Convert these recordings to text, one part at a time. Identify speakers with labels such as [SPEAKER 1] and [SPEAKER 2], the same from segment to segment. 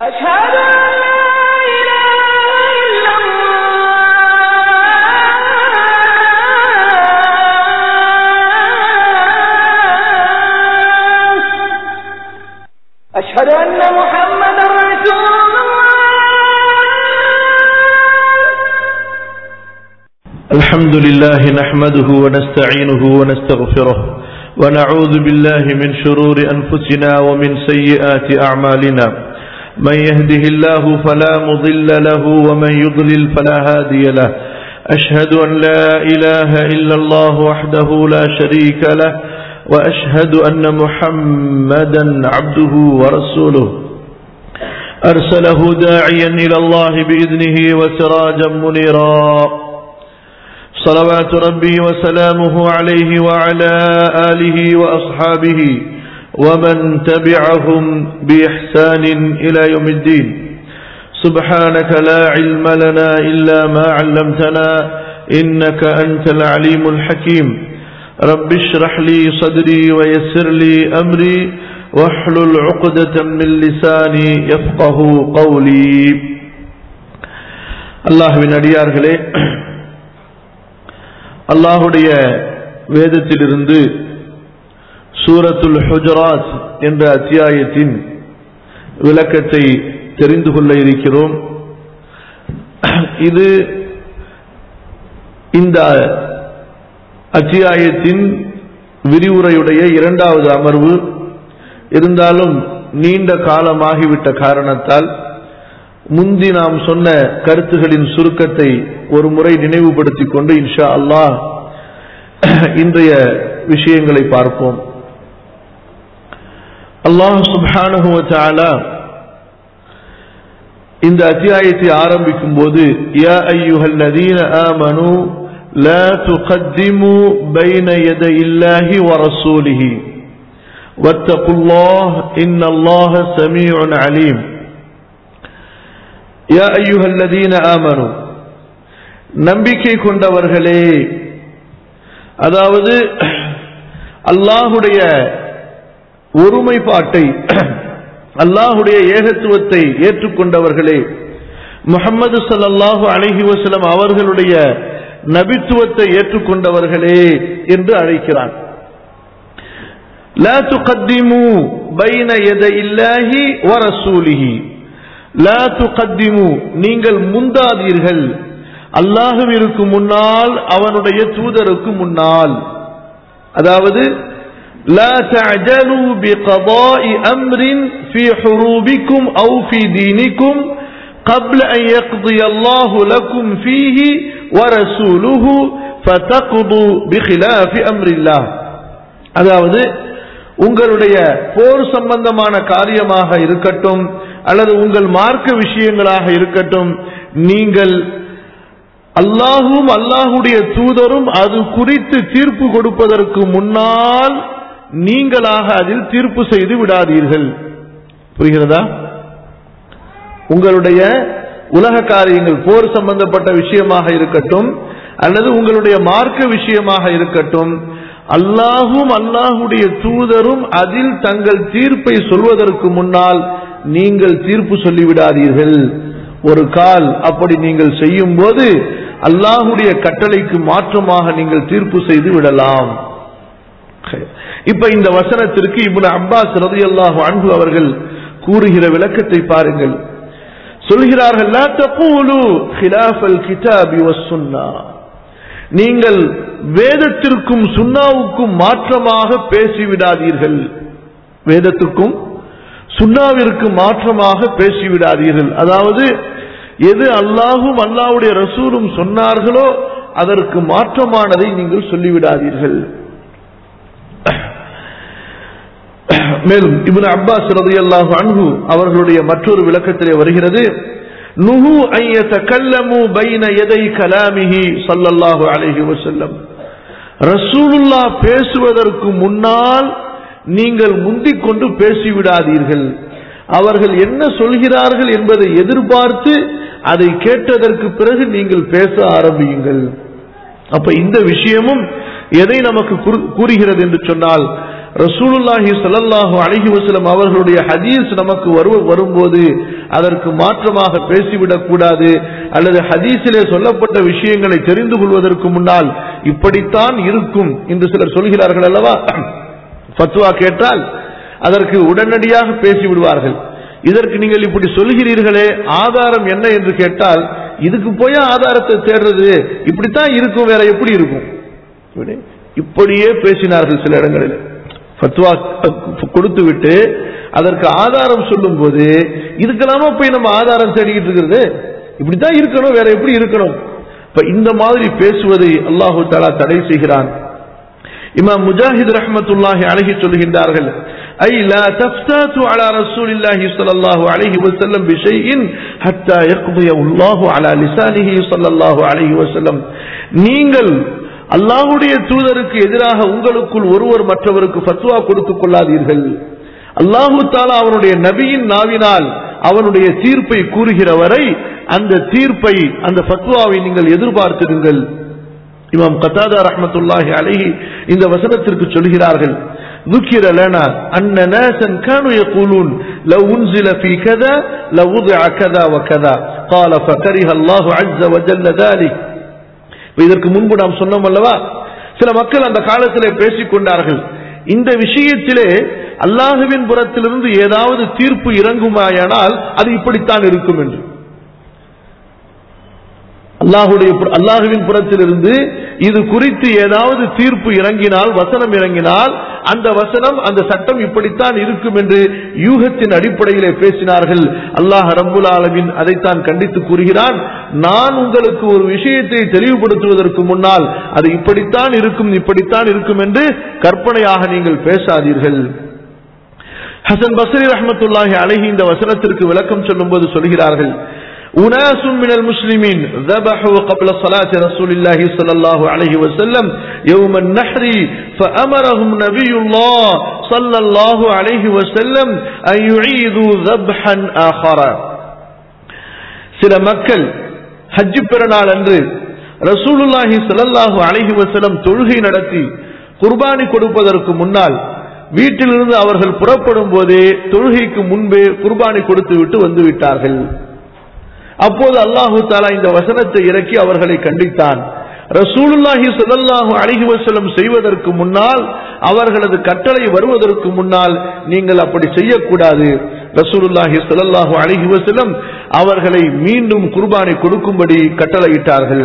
[SPEAKER 1] أشهد أن لا إله إلا الله أشهد أن محمدا رسول الله
[SPEAKER 2] الحمد لله نحمده ونستعينه ونستغفره ونعوذ بالله من شرور أنفسنا ومن سيئات أعمالنا من يهده الله فلا مضل له ومن يضلل فلا هادي له أشهد أن لا إله إلا الله وحده لا شريك له وأشهد أن محمدا عبده ورسوله أرسله داعيا إلى الله بإذنه وسراجا منيرا صلوات ربي وسلامه عليه وعلى آله وأصحابه ومن تبعهم بإحسان إلى يوم الدين سبحانك لا علم لنا إلا ما علمتنا إنك أنت العليم الحكيم رب اشرح لي صدري ويسر لي أمري واحلل عقدة من لساني يفقه قولي الله من أديارகளே அல்லாஹுடைய வேதத்திலிருந்து சூரத்துல் ஹுஜராத் என்ற அத்தியாயத்தின் விளக்கத்தை தெரிந்து கொள்ள இருக்கிறோம் இது இந்த அத்தியாயத்தின் விரிவுரையுடைய இரண்டாவது அமர்வு இருந்தாலும் நீண்ட காலமாகிவிட்ட காரணத்தால் முந்தி நாம் சொன்ன கருத்துகளின் சுருக்கத்தை ஒரு முறை நினைவுபடுத்திக் கொண்டு இன்ஷா அல்லாஹ் இன்றைய விஷயங்களை பார்ப்போம் அல்லாஹ் சுப்ஹானஹு வ தஆலா இந்த அத்தியாயத்தை ஆரம்பிக்கும் போது யா அய்யுஹல்லதீன ஆமனு லா துகத்திமு பைன யதை இல்லாஹி வ ரசூலிஹி வத்தகுல்லாஹ் இன்னல்லாஹ சமீஉன் அலீம் யா ஐயுஹல்லதீன ஆமனு நம்பிக்கை கொண்டவர்களே அதாவது அல்லாஹுடைய ஒருமைப்பாட்டை அல்லாஹுடைய ஏகத்துவத்தை ஏற்றுக்கொண்டவர்களே முகமது சல்லாஹு அலஹி வசலம் அவர்களுடைய நபித்துவத்தை ஏற்றுக்கொண்டவர்களே என்று அழைக்கிறான் லா துகத்திமு பைன எத இல்லாஹி வரசூலிஹி லா துகத்திமு நீங்கள் முந்தாதீர்கள் அல்லாஹுவிற்கு முன்னால் அவனுடைய தூதருக்கு முன்னால் அதாவது لا تعجلوا بقضاء أمر في حروبكم أو في دينكم قبل أن يقضي الله لكم فيه ورسوله فتقضوا بخلاف أمر الله அதாவது உங்களுடைய போர் சம்பந்தமான காரியமாக இருக்கட்டும் அல்லது உங்கள் மார்க்க விஷயங்களாக இருக்கட்டும் நீங்கள் அல்லாஹும் அல்லாஹுடைய தூதரும் அது குறித்து தீர்ப்பு கொடுப்பதற்கு முன்னால் நீங்களாக அதில் தீர்ப்பு செய்து விடாதீர்கள் புரிகிறதா உங்களுடைய உலக காரியங்கள் போர் சம்பந்தப்பட்ட விஷயமாக இருக்கட்டும் அல்லது உங்களுடைய மார்க்க விஷயமாக இருக்கட்டும் அல்லாஹும் அல்லாஹுடைய தூதரும் அதில் தங்கள் தீர்ப்பை சொல்வதற்கு முன்னால் நீங்கள் தீர்ப்பு சொல்லிவிடாதீர்கள் ஒரு கால் அப்படி நீங்கள் செய்யும் போது அல்லாஹுடைய கட்டளைக்கு மாற்றமாக நீங்கள் தீர்ப்பு செய்து விடலாம் இப்ப இந்த வசனத்திற்கு இப்னு அப்பாஸ் ரதி அல்லாஹு அன்பு அவர்கள் கூறுகிற விளக்கத்தை பாருங்கள் சொல்கிறார்கள் லா தகூலு ஹிலாஃபல் கிதாபி வஸ்ஸுன்னா நீங்கள் வேதத்திற்கும் சுன்னாவுக்கும் மாற்றமாக பேசிவிடாதீர்கள் வேதத்துக்கும் சுன்னாவிற்கு மாற்றமாக பேசிவிடாதீர்கள் அதாவது எது அல்லாஹும் அல்லாஹுடைய ரசூலும் சொன்னார்களோ அதற்கு மாற்றமானதை நீங்கள் சொல்லிவிடாதீர்கள் மேலும் இப்னு அப்பாஸ் ரலியல்லாஹு அன்ஹு அவர்களுடைய மற்றொரு விளக்கத்திலே வருகிறது நுஹு அன் யதகல்லமு பைன யதை கலாமிஹி ஸல்லல்லாஹு அலைஹி வஸல்லம் ரசூலுல்லாஹ் பேசுவதற்கு முன்னால் நீங்கள் முந்திக் கொண்டு பேசிவிடாதீர்கள் அவர்கள் என்ன சொல்கிறார்கள் என்பதை எதிர்பார்த்து அதை கேட்டதற்கு பிறகு நீங்கள் பேச ஆரம்பியுங்கள் அப்ப இந்த விஷயமும் எதை நமக்கு கூறுகிறது என்று சொன்னால் ரசூலுல்லாஹி ஸல்லல்லாஹு அலைஹி வஸல்லம் அவர்களுடைய ஹதீஸ் நமக்கு வரு வரும்போது அதற்கு மாற்றமாக பேசிவிடக் கூடாது அல்லது ஹதீஸிலே சொல்லப்பட்ட விஷயங்களை தெரிந்து கொள்வதற்கு முன்னால் இப்படித்தான் இருக்கும் என்று சிலர் சொல்கிறார்கள் அல்லவா ஃபத்வா கேட்டால் அதற்கு உடனடியாக பேசிவிடுவார்கள் இதற்கு நீங்கள் இப்படி சொல்கிறீர்களே ஆதாரம் என்ன என்று கேட்டால் இதுக்கு போய் ஆதாரத்தை தேடுறது இப்படித்தான் இருக்கும் வேற எப்படி இருக்கும் இப்படி- இப்படியே பேசினார்கள் சில இடங்களில் ஃபத்வா கொடுத்து விட்டு அதற்கு ஆதாரம் சொல்லும் போது இதுக்கெல்லாமா போய் நம்ம ஆதாரம் தேடிக்கிட்டு இருக்கிறது இப்படித்தான் இருக்கணும் வேற எப்படி இருக்கணும் இப்ப இந்த மாதிரி பேசுவதை அல்லாஹு தாலா தடை செய்கிறான் இமாம் முஜாஹித் ரஹ்மத்துல்லாஹி அழகி சொல்கின்றார்கள் ஐ லா தஃப்தாத்து அலா ரசூலில்லாஹி ஸல்லல்லாஹு அலைஹி வஸல்லம் பிஷைஇன் ஹத்தா யக்திய அல்லாஹு அலா லிசானிஹி ஸல்லல்லாஹு அலைஹி வஸல்லம் நீங்கள் அல்லாஹ்வுடைய தூதருக்கு எதிராக உங்களுக்குள் ஒருவர் மற்றவருக்கு ஃபத்வா கொடுத்துக் கொள்ளாதீர்கள் அல்லாஹு தாலா அவனுடைய நபியின் நாவினால் அவனுடைய தீர்ப்பை கூறுகிற வரை அந்த தீர்ப்பை அந்த ஃபத்வாவை நீங்கள் எதிர்பார்த்திருங்கள் இமாம் கத்தாதா ரஹ்மத்துல்லாஹி அலைஹி இந்த வசனத்திற்கு சொல்கிறார்கள் ذكر لنا أن ناسا كانوا يقولون لو أنزل في كذا لوضع كذا وكذا قال فكره الله عز وجل ذلك இப்ப இதற்கு முன்பு நாம் சொன்னோம் அல்லவா சில மக்கள் அந்த காலத்திலே பேசிக் கொண்டார்கள் இந்த விஷயத்திலே அல்லாஹுவின் புறத்திலிருந்து ஏதாவது தீர்ப்பு இறங்குமாயானால் அது இப்படித்தான் இருக்கும் என்று அல்லாஹுடைய புற- அல்லாஹுவின் புறத்திலிருந்து இது குறித்து ஏதாவது தீர்ப்பு இறங்கினால் வசனம் இறங்கினால் அந்த வசனம் அந்த சட்டம் இப்படித்தான் இருக்கும் என்று யூகத்தின் அடிப்படையிலே பேசினார்கள் அல்லாஹ் ரப்புல் ஆலமின் அதைத்தான் கண்டித்து கூறுகிறான் நான் உங்களுக்கு ஒரு விஷயத்தை தெளிவுபடுத்துவதற்கு முன்னால் அது இப்படித்தான் இருக்கும் இப்படித்தான் இருக்கும் என்று கற்பனையாக நீங்கள் பேசாதீர்கள் ஹசன் பஸ்ரி ரஹ்மத்துல்லாஹி அலைஹி இந்த வசனத்திற்கு விளக்கம் சொல்லும்போது சொல்கிறார்கள் أناس من المسلمين ذبحوا قبل صلاة رسول الله صلى الله عليه وسلم يوم النحر فأمرهم نبي الله صلى الله عليه وسلم أن يعيدوا ذبحا آخر சில மக்கள் ஹஜ்ஜு பெருநாள் அன்று ரசூலுல்லாஹி ஸல்லல்லாஹு அலைஹி வஸல்லம் தொழுகை நடத்தி குர்பானி கொடுப்பதற்கு முன்னால் வீட்டிலிருந்து அவர்கள் புறப்படும் போதே தொழுகைக்கு முன்பே குர்பானி கொடுத்து விட்டு வந்து விட்டார்கள் அப்போது அல்லாஹு தாலா இந்த வசனத்தை இறக்கி அவர்களை கண்டித்தான் ரசூலுல்லாஹி ஸல்லல்லாஹு அலைஹி வஸல்லம் செய்வதற்கு முன்னால் அவர்களது கட்டளை வருவதற்கு முன்னால் நீங்கள் அப்படி செய்யக்கூடாது ரசூலுல்லாஹி ஸல்லல்லாஹு அலைஹி வஸல்லம் அவர்களை மீண்டும் குர்பானை கொடுக்கும்படி கட்டளையிட்டார்கள்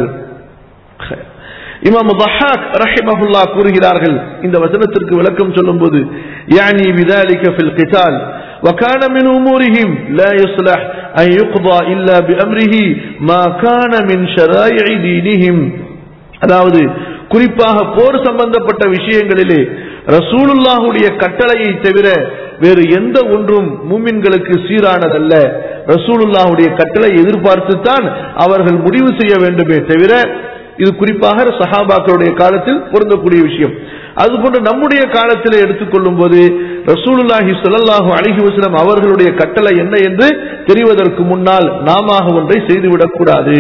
[SPEAKER 2] இமாம் பஹாக் ரஹிமஹுல்லா கூறுகிறார்கள் இந்த வசனத்திற்கு விளக்கம் சொல்லும்போது யானி விதாலிக ஃபில் கிதால் وكان من أمورهم لا يصلح أن يقضى إلا بأمره ما كان من شرائع دينهم அதாவது குறிப்பாக போர் சம்பந்தப்பட்ட விஷயங்களிலே ரசூலுல்லாஹுடைய கட்டளையை தவிர வேறு எந்த ஒன்றும் மூமின்களுக்கு சீரானதல்ல ரசூலுல்லாஹுடைய கட்டளை எதிர்பார்த்துத்தான் அவர்கள் முடிவு செய்ய வேண்டுமே தவிர இது குறிப்பாக சஹாபாக்களுடைய காலத்தில் பொருந்தக்கூடிய விஷயம் அதுபோன்று நம்முடைய காலத்தில் எடுத்துக்கொள்ளும் போது ரசூலுல்லாஹி ஸல்லல்லாஹு அலைஹி வஸல்லம் அவர்களுடைய கட்டளை என்ன என்று தெரிவதற்கு முன்னால் நாம ஒன்றை செய்துவிடக் கூடாது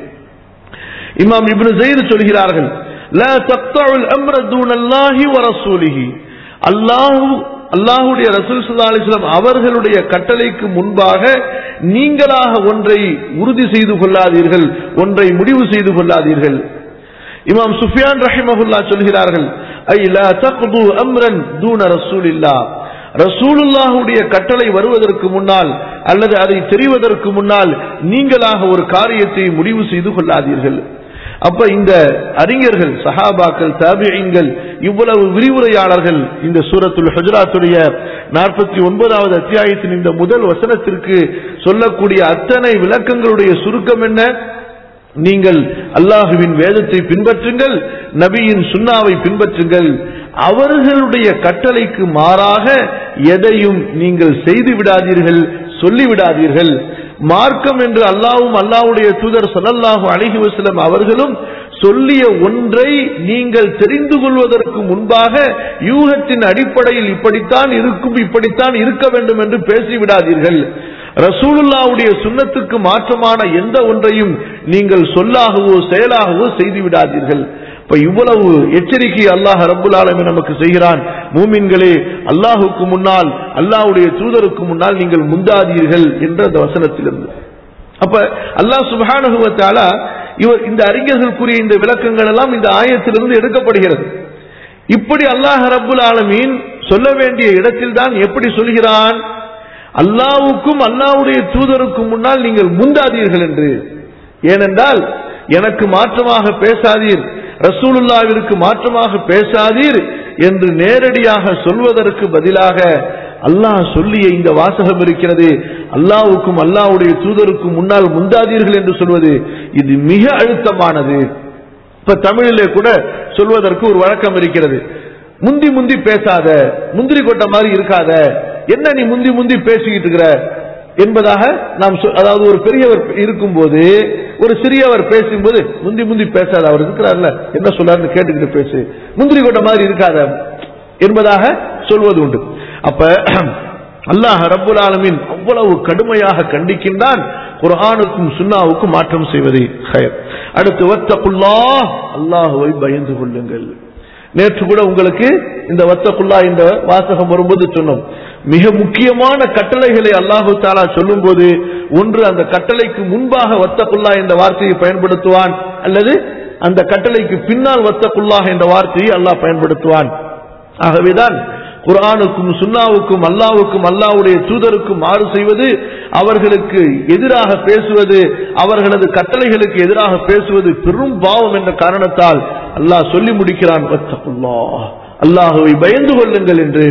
[SPEAKER 2] இமாம் இப்னு ஜெயித் சொல்கிறார்கள் லா தக்தஉல் அம்ர தூனல்லாஹி வ ரசூலிஹி அல்லாஹ் அல்லாஹ்வுடைய ரசூல் ஸல்லல்லாஹு அலைஹி வஸல்லம் அவர்களுடைய கட்டளைக்கு முன்பாக நீங்களாக ஒன்றை உறுதி செய்து கொள்ளாதீர்கள் ஒன்றை முடிவு செய்து கொள்ளாதீர்கள் இமாம் சுஃபியான் ரஹிமஹுல்லா சொல்கிறார்கள் ஐ லா தக்து அம்ரன் தூன ரசூலில்லா ரசூலுல்லாஹுடைய கட்டளை வருவதற்கு முன்னால் அல்லது அதை தெரிவதற்கு முன்னால் நீங்களாக ஒரு காரியத்தை முடிவு செய்து கொள்ளாதீர்கள் அப்ப இந்த அறிஞர்கள் சஹாபாக்கள் தாபியங்கள் இவ்வளவு விரிவுரையாளர்கள் இந்த சூரத்துல் ஹஜராத்துடைய நாற்பத்தி ஒன்பதாவது அத்தியாயத்தின் இந்த முதல் வசனத்திற்கு சொல்லக்கூடிய அத்தனை விளக்கங்களுடைய சுருக்கம் என்ன நீங்கள் அல்லாஹுவின் வேதத்தை பின்பற்றுங்கள் நபியின் சுன்னாவை பின்பற்றுங்கள் அவர்களுடைய கட்டளைக்கு மாறாக எதையும் நீங்கள் செய்து விடாதீர்கள் சொல்லிவிடாதீர்கள் மார்க்கம் என்று அல்லாவும் அல்லாவுடைய தூதர் ஸல்லல்லாஹு அலைஹி வஸல்லம் அவர்களும் சொல்லிய ஒன்றை நீங்கள் தெரிந்து கொள்வதற்கு முன்பாக யூகத்தின் அடிப்படையில் இப்படித்தான் இருக்கும் இப்படித்தான் இருக்க வேண்டும் என்று பேசிவிடாதீர்கள் ரசூலுல்லாவுடைய சுன்னத்துக்கு மாற்றமான எந்த ஒன்றையும் நீங்கள் சொல்லாகவோ செயலாகவோ செய்து விடாதீர்கள் இப்ப இவ்வளவு எச்சரிக்கை அல்லாஹ் ரப்புல் ஆலமீன் நமக்கு செய்கிறான் மூமின்களே அல்லாஹுக்கு முன்னால் அல்லாஹ்வுடைய தூதருக்கு முன்னால் நீங்கள் முந்தாதீர்கள் என்ற அந்த வசனத்திலிருந்து அப்ப அல்லாஹ் சுப்ஹானஹு வ தஆலா இவர் இந்த அறிஞர்கள் கூறிய இந்த விளக்கங்கள் எல்லாம் இந்த ஆயத்திலிருந்து எடுக்கப்படுகிறது இப்படி அல்லாஹ் ரப்புல் ஆலமீன் சொல்ல வேண்டிய இடத்தில் தான் எப்படி சொல்கிறான் அல்லாவுக்கும் அல்லாவுடைய தூதருக்கும் முன்னால் நீங்கள் முந்தாதீர்கள் என்று ஏனென்றால் எனக்கு மாற்றமாக பேசாதீர் ரசூலுல்லாவிற்கு மாற்றமாக பேசாதீர் என்று நேரடியாக சொல்வதற்கு பதிலாக அல்லாஹ் சொல்லிய இந்த வாசகம் இருக்கிறது அல்லாவுக்கும் அல்லாவுடைய தூதருக்கும் முன்னால் முந்தாதீர்கள் என்று சொல்வது இது மிக அழுத்தமானது இப்ப தமிழிலே கூட சொல்வதற்கு ஒரு வழக்கம் இருக்கிறது முந்தி முந்தி பேசாத முந்திரி கொட்ட மாதிரி இருக்காத என்ன நீ முந்தி முந்தி பேசிக்கிட்டு இருக்கிற என்பதாக நாம் சொ- அதாவது ஒரு பெரியவர் இருக்கும்போது ஒரு சிறியவர் பேசும்போது முந்தி முந்தி பேசாத அவர் இருக்கிறார்ல என்ன சொல்றாருன்னு கேட்டுக்கிட்டு பேசு முந்திரி கொட்ட மாதிரி இருக்காத என்பதாக சொல்வது உண்டு அப்ப அல்லாஹ் ரப்புல் ஆலமீன் அவ்வளவு கடுமையாக கண்டிக்கின்றான் குர்ஆனுக்கும் சுன்னாவுக்கும் மாற்றம் செய்வதை ஹயர் அடுத்து வத்தகுல்லாஹ் அல்லாஹுவை பயந்து கொள்ளுங்கள் நேற்று கூட உங்களுக்கு இந்த வத்தகுல்லா இந்த வாசகம் வரும்போது சொன்னோம் மிக முக்கியமான கட்டளைகளை அல்லாஹு தாலா சொல்லும்போது ஒன்று அந்த கட்டளைக்கு முன்பாக வத்தகுல்லா என்ற வார்த்தையை பயன்படுத்துவான் அல்லது அந்த கட்டளைக்கு பின்னால் வத்தகுல்லா என்ற வார்த்தையை அல்லாஹ் பயன்படுத்துவான் ஆகவேதான் குர்ஆனுக்கும் சுன்னாவுக்கும் அல்லாவுக்கும் அல்லாவுடைய தூதருக்கும் மாறு செய்வது அவர்களுக்கு எதிராக பேசுவது அவர்களது கட்டளைகளுக்கு எதிராக பேசுவது பெரும் பாவம் என்ற காரணத்தால் அல்லாஹ் சொல்லி முடிக்கிறான் வத்தகுல்லாஹ் அல்லாஹுவை பயந்து கொள்ளுங்கள் என்று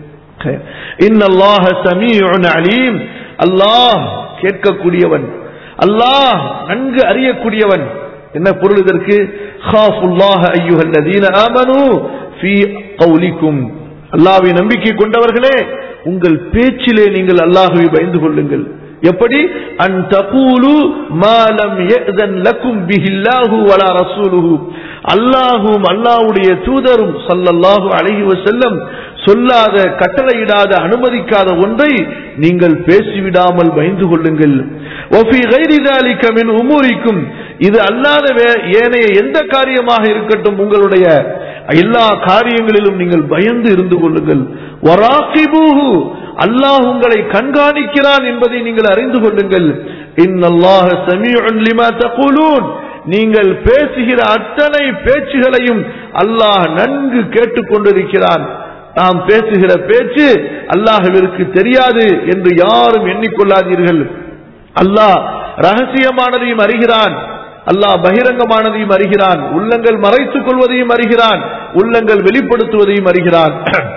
[SPEAKER 2] இன்னல்லாஹ சமீஉன் அலீம் அல்லாஹ் கேட்கக்கூடியவன் அல்லாஹ் நன்கு அறியக்கூடியவன் என்ன பொருள் இதற்கு ஹாஃபுல்லாஹ அய்யுஹல்லதீன ஆமனு ஃபீ கௌலிக்கும் அல்லாஹ்வை நம்பிக்கை கொண்டவர்களே உங்கள் பேச்சிலே நீங்கள் அல்லாஹ்வை பயந்து கொள்ளுங்கள் எப்படி அன் தகூலு மாலம் யஅதன் லக்கும் பிஹில்லாஹு வலா ரசூலுஹு அல்லாஹும் அல்லாஹ்வுடைய தூதரும் ஸல்லல்லாஹு அலைஹி வஸல்லம் சொல்லாத கட்டளையிடாத அனுமதிக்காத ஒன்றை நீங்கள் பேசிவிடாமல் பயந்து கொள்ளுங்கள் وفي غير ذلك من اموركم இது அல்லாத வே- ஏனைய எந்த காரியமாக இருக்கட்டும் உங்களுடைய எல்லா காரியங்களிலும் நீங்கள் பயந்து இருந்து கொள்ளுங்கள் வராகிபூஹு அல்லாஹ் உங்களை கண்காணிக்கிறான் என்பதை நீங்கள் அறிந்து கொள்ளுங்கள் இன்னல்லாஹ சமீஉன் லிமா தகூலூன் நீங்கள் பேசுகிற அத்தனை பேச்சுகளையும் அல்லாஹ் நன்கு கேட்டுக்கொண்டிருக்கிறான் நாம் பேசுகிற பேச்சு அல்லாஹ்விற்கு தெரியாது என்று யாரும் எண்ணிக்கொள்ளாதீர்கள் அல்லாஹ் ரகசியமானதையும் அறிகிறான் அல்லாஹ் பகிரங்கமானதையும் அறிகிறான் உள்ளங்கள் மறைத்துக் கொள்வதையும் அறிகிறான் உள்ளங்கள் வெளிப்படுத்துவதையும் அறிகிறான்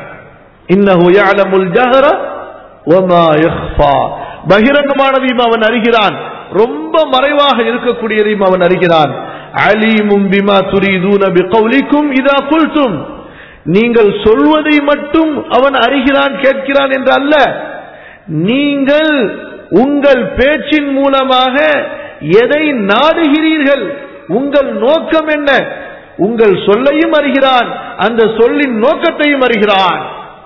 [SPEAKER 2] இன்னஹு யஅலமுல் ஜஹர வமா யக்ஃபா பகிரங்கமானதையும் அவன் அறிகிறான் ரொம்ப மறைவாக இருக்கக்கூடியதையும் அவன் அறிகிறான் அலீமும் பிமா துரீதூன பிகௌலிக்கும் இதா குல்தும் நீங்கள் சொல்வதை மட்டும் அவன் அறிகிறான் கேட்கிறான் என்று அல்ல நீங்கள் உங்கள் பேச்சின் மூலமாக எதை நாடுகிறீர்கள் உங்கள் நோக்கம் என்ன உங்கள் சொல்லையும் அறிகிறான் அந்த சொல்லின் நோக்கத்தையும் அறிகிறான்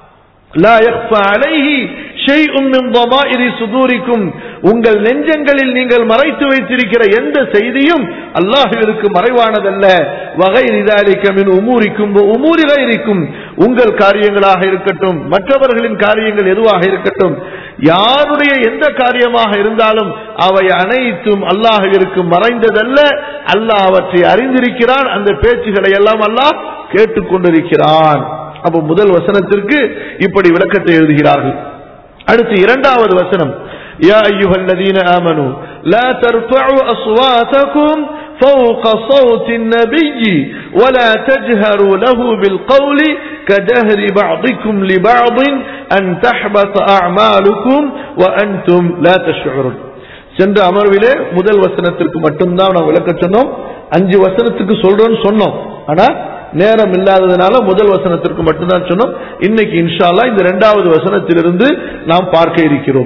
[SPEAKER 2] லா يخفى عليه شيء من ضمائر صدوركم உங்கள் நெஞ்சங்களில் நீங்கள் மறைத்து வைத்திருக்கிற எந்த செய்தியும் அல்லாஹ்விற்கு மறைவானதல்ல வகை ذلك من اموركم وامور غيركم உங்கள் காரியங்களாக இருக்கட்டும் மற்றவர்களின் காரியங்கள் எதுவாக இருக்கட்டும் யாருடைய எந்த காரியமாக இருந்தாலும் அவை அனைத்தும் அல்லாஹ்விற்கு மறைந்ததல்ல அல்லாஹ் அவற்றை அறிந்திருக்கிறான் அந்த பேச்சுகளை எல்லாம் அல்லாஹ் கேட்டுக்கொண்டிருக்கிறான் அப்ப முதல் வசனத்திற்கு இப்படி விளக்கத்தை எழுதுகிறார்கள் அடுத்து இரண்டாவது வசனம் يا أيها الذين آمنوا لا ترفعوا أصواتكم فوق صوت النبي ولا تجهروا له بالقول كجهر بعضكم لبعض أن تحبط أعمالكم وأنتم لا تشعرون சென்ற அமர்விலே முதல் வசனத்திற்கு மட்டும்தான் நான் விளக்க சொன்னோம் அஞ்சு வசனத்துக்கு சொல்றோம்னு சொன்னோம் ஆனா நேரம் இல்லாததுனால முதல் வசனத்திற்கு மட்டும்தான் சொன்னோம் இன்னைக்கு இன்ஷால்லா இந்த இரண்டாவது வசனத்திலிருந்து நாம் பார்க்க இருக்கிறோம்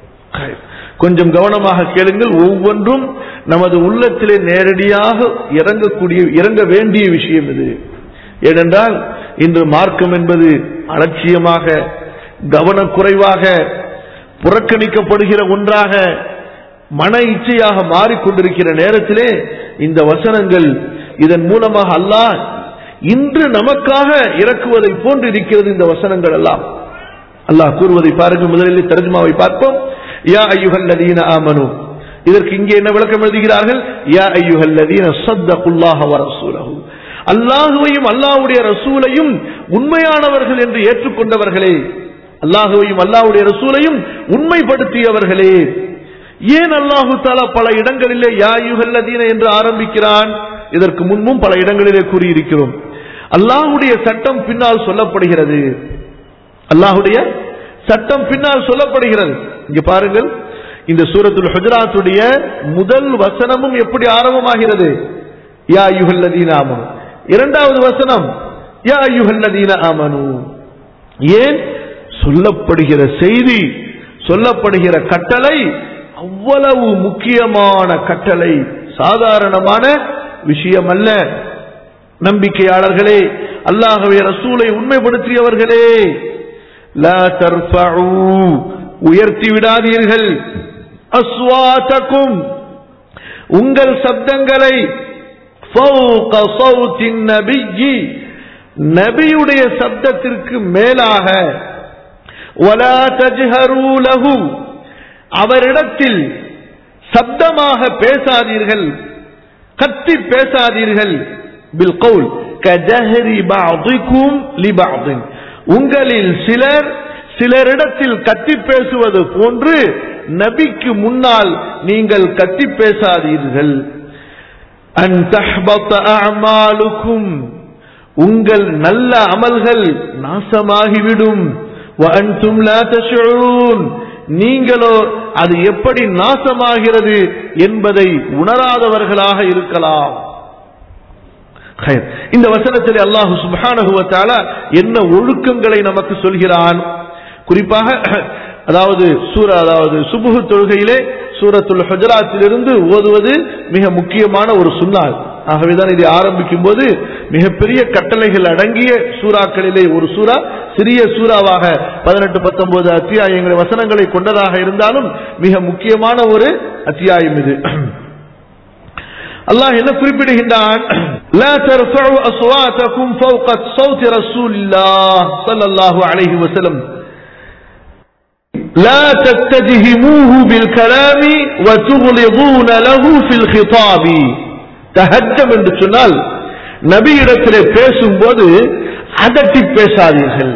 [SPEAKER 2] கொஞ்சம் கவனமாக கேளுங்கள் ஒவ்வொன்றும் நமது உள்ளத்திலே நேரடியாக இறங்கக்கூடிய இறங்க வேண்டிய விஷயம் இது ஏனென்றால் இன்று மார்க்கம் என்பது அலட்சியமாக கவனக்குறைவாக புறக்கணிக்கப்படுகிற ஒன்றாக மன இச்சையாக மாறிக்கொண்டிருக்கிற நேரத்திலே இந்த வசனங்கள் இதன் மூலமாக அல்லாஹ் இன்று நமக்காக இறக்குவதை போன்று இருக்கிறது இந்த வசனங்கள் எல்லாம் அல்லாஹ் கூறுவதை பாருங்கள் முதலில் தர்ஜுமாவை பார்ப்போம் யா ஐயுஹல்லதீன ஆமனு இதற்கு இங்கே என்ன விளக்கம் எழுதுகிறார்கள் யா ஐயுஹல்லதீன ஸத்தகுல்லாஹ வ ரசூலஹு அல்லாஹுவையும் அல்லாஹ்வுடைய ரசூலையும் உண்மையானவர்கள் என்று ஏற்றுக்கொண்டவர்களே அல்லாஹுவையும் அல்லாஹ்வுடைய ரசூலையும் உண்மைப்படுத்தியவர்களே ஏன் அல்லாஹு தாலா பல இடங்களிலே யா ஐயுஹல்லதீன என்று ஆரம்பிக்கிறான் இதற்கு முன்பும் பல இடங்களிலே கூறியிருக்கிறோம் அல்லாஹ்வுடைய சட்டம் பின்னால் சொல்லப்படுகிறது அல்லாஹுடைய சட்டம் பின்னால் சொல்லப்படுகிறது இங்க பாருங்கள் இந்த சூரத்துல் ஹுஜராத்துடைய முதல் வசனமும் எப்படி ஆரம்பமாகிறது யா யுஹல்லதீன ஆமனு இரண்டாவது வசனம் யா யுஹல்லதீன ஆமனு ஏன் சொல்லப்படுகிற செய்தி சொல்லப்படுகிற கட்டளை அவ்வளவு முக்கியமான கட்டளை சாதாரணமான விஷயம் அல்ல நம்பிக்கையாளர்களே அல்லாஹ்வே ரசூலை உண்மைப்படுத்தியவர்களே லா தர்ஃபஉ உயர்த்தி விடாதீர்கள் அஸ்வாதக்கும் உங்கள் சப்தங்களை ஃபௌக ஸௌத்தின் நபிய்யி நபியுடைய சப்தத்திற்கு மேலாக வலா தஜ்ஹரு லஹு அவரிடத்தில் சப்தமாக பேசாதீர்கள் கத்தி பேசாதீர்கள் பில் கவுல் கஜஹரி பஅதிக்கும் லிபஅதின் உங்களில் சிலர் சிலரிடத்தில் கத்தி பேசுவது போன்று நபிக்கு முன்னால் நீங்கள் கத்தி பேசாதீர்கள் அன் தஹ்பத அஅமாலுக்கும் உங்கள் நல்ல அமல்கள் நாசமாகிவிடும் وأنتم لا تشعرون நீங்களோ அது எப்படி நாசமாகிறது என்பதை உணராதவர்களாக இருக்கலாம் ஹைர். இந்த வசனத்தில் அல்லாஹு சுப்ஹானஹு வ தஆலா என்ன ஒழுக்கங்களை நமக்கு சொல்கிறான் குறிப்பாக அதாவது சூர அதாவது சுபுஹு தொழுகையிலே சூரத்துல் ஹுஜராத்திலிருந்து ஓதுவது மிக முக்கியமான ஒரு சுன்னாள் ஆகவேதான் இதை ஆரம்பிக்கும் போது மிகப்பெரிய கட்டளைகள் அடங்கிய சூறாக்களிலே ஒரு சூறா சிறிய சூறாவாக பதினெட்டு பத்தொன்பது அத்தியாயங்களை வசனங்களை கொண்டதாக இருந்தாலும் மிக முக்கியமான ஒரு அத்தியாயம் இது அல்லாஹ் என்ன குறிப்பிடுகின்றான் لا ترفعوا أصواتكم فوق صوت رسول الله صلى الله عليه وسلم لا تتجهموه بالكلام وتغلظون له في الخطاب தஹஜம் என்று சொன்னால் நபியிடத்திலே பேசும்போது அதட்டி பேசாதீர்கள்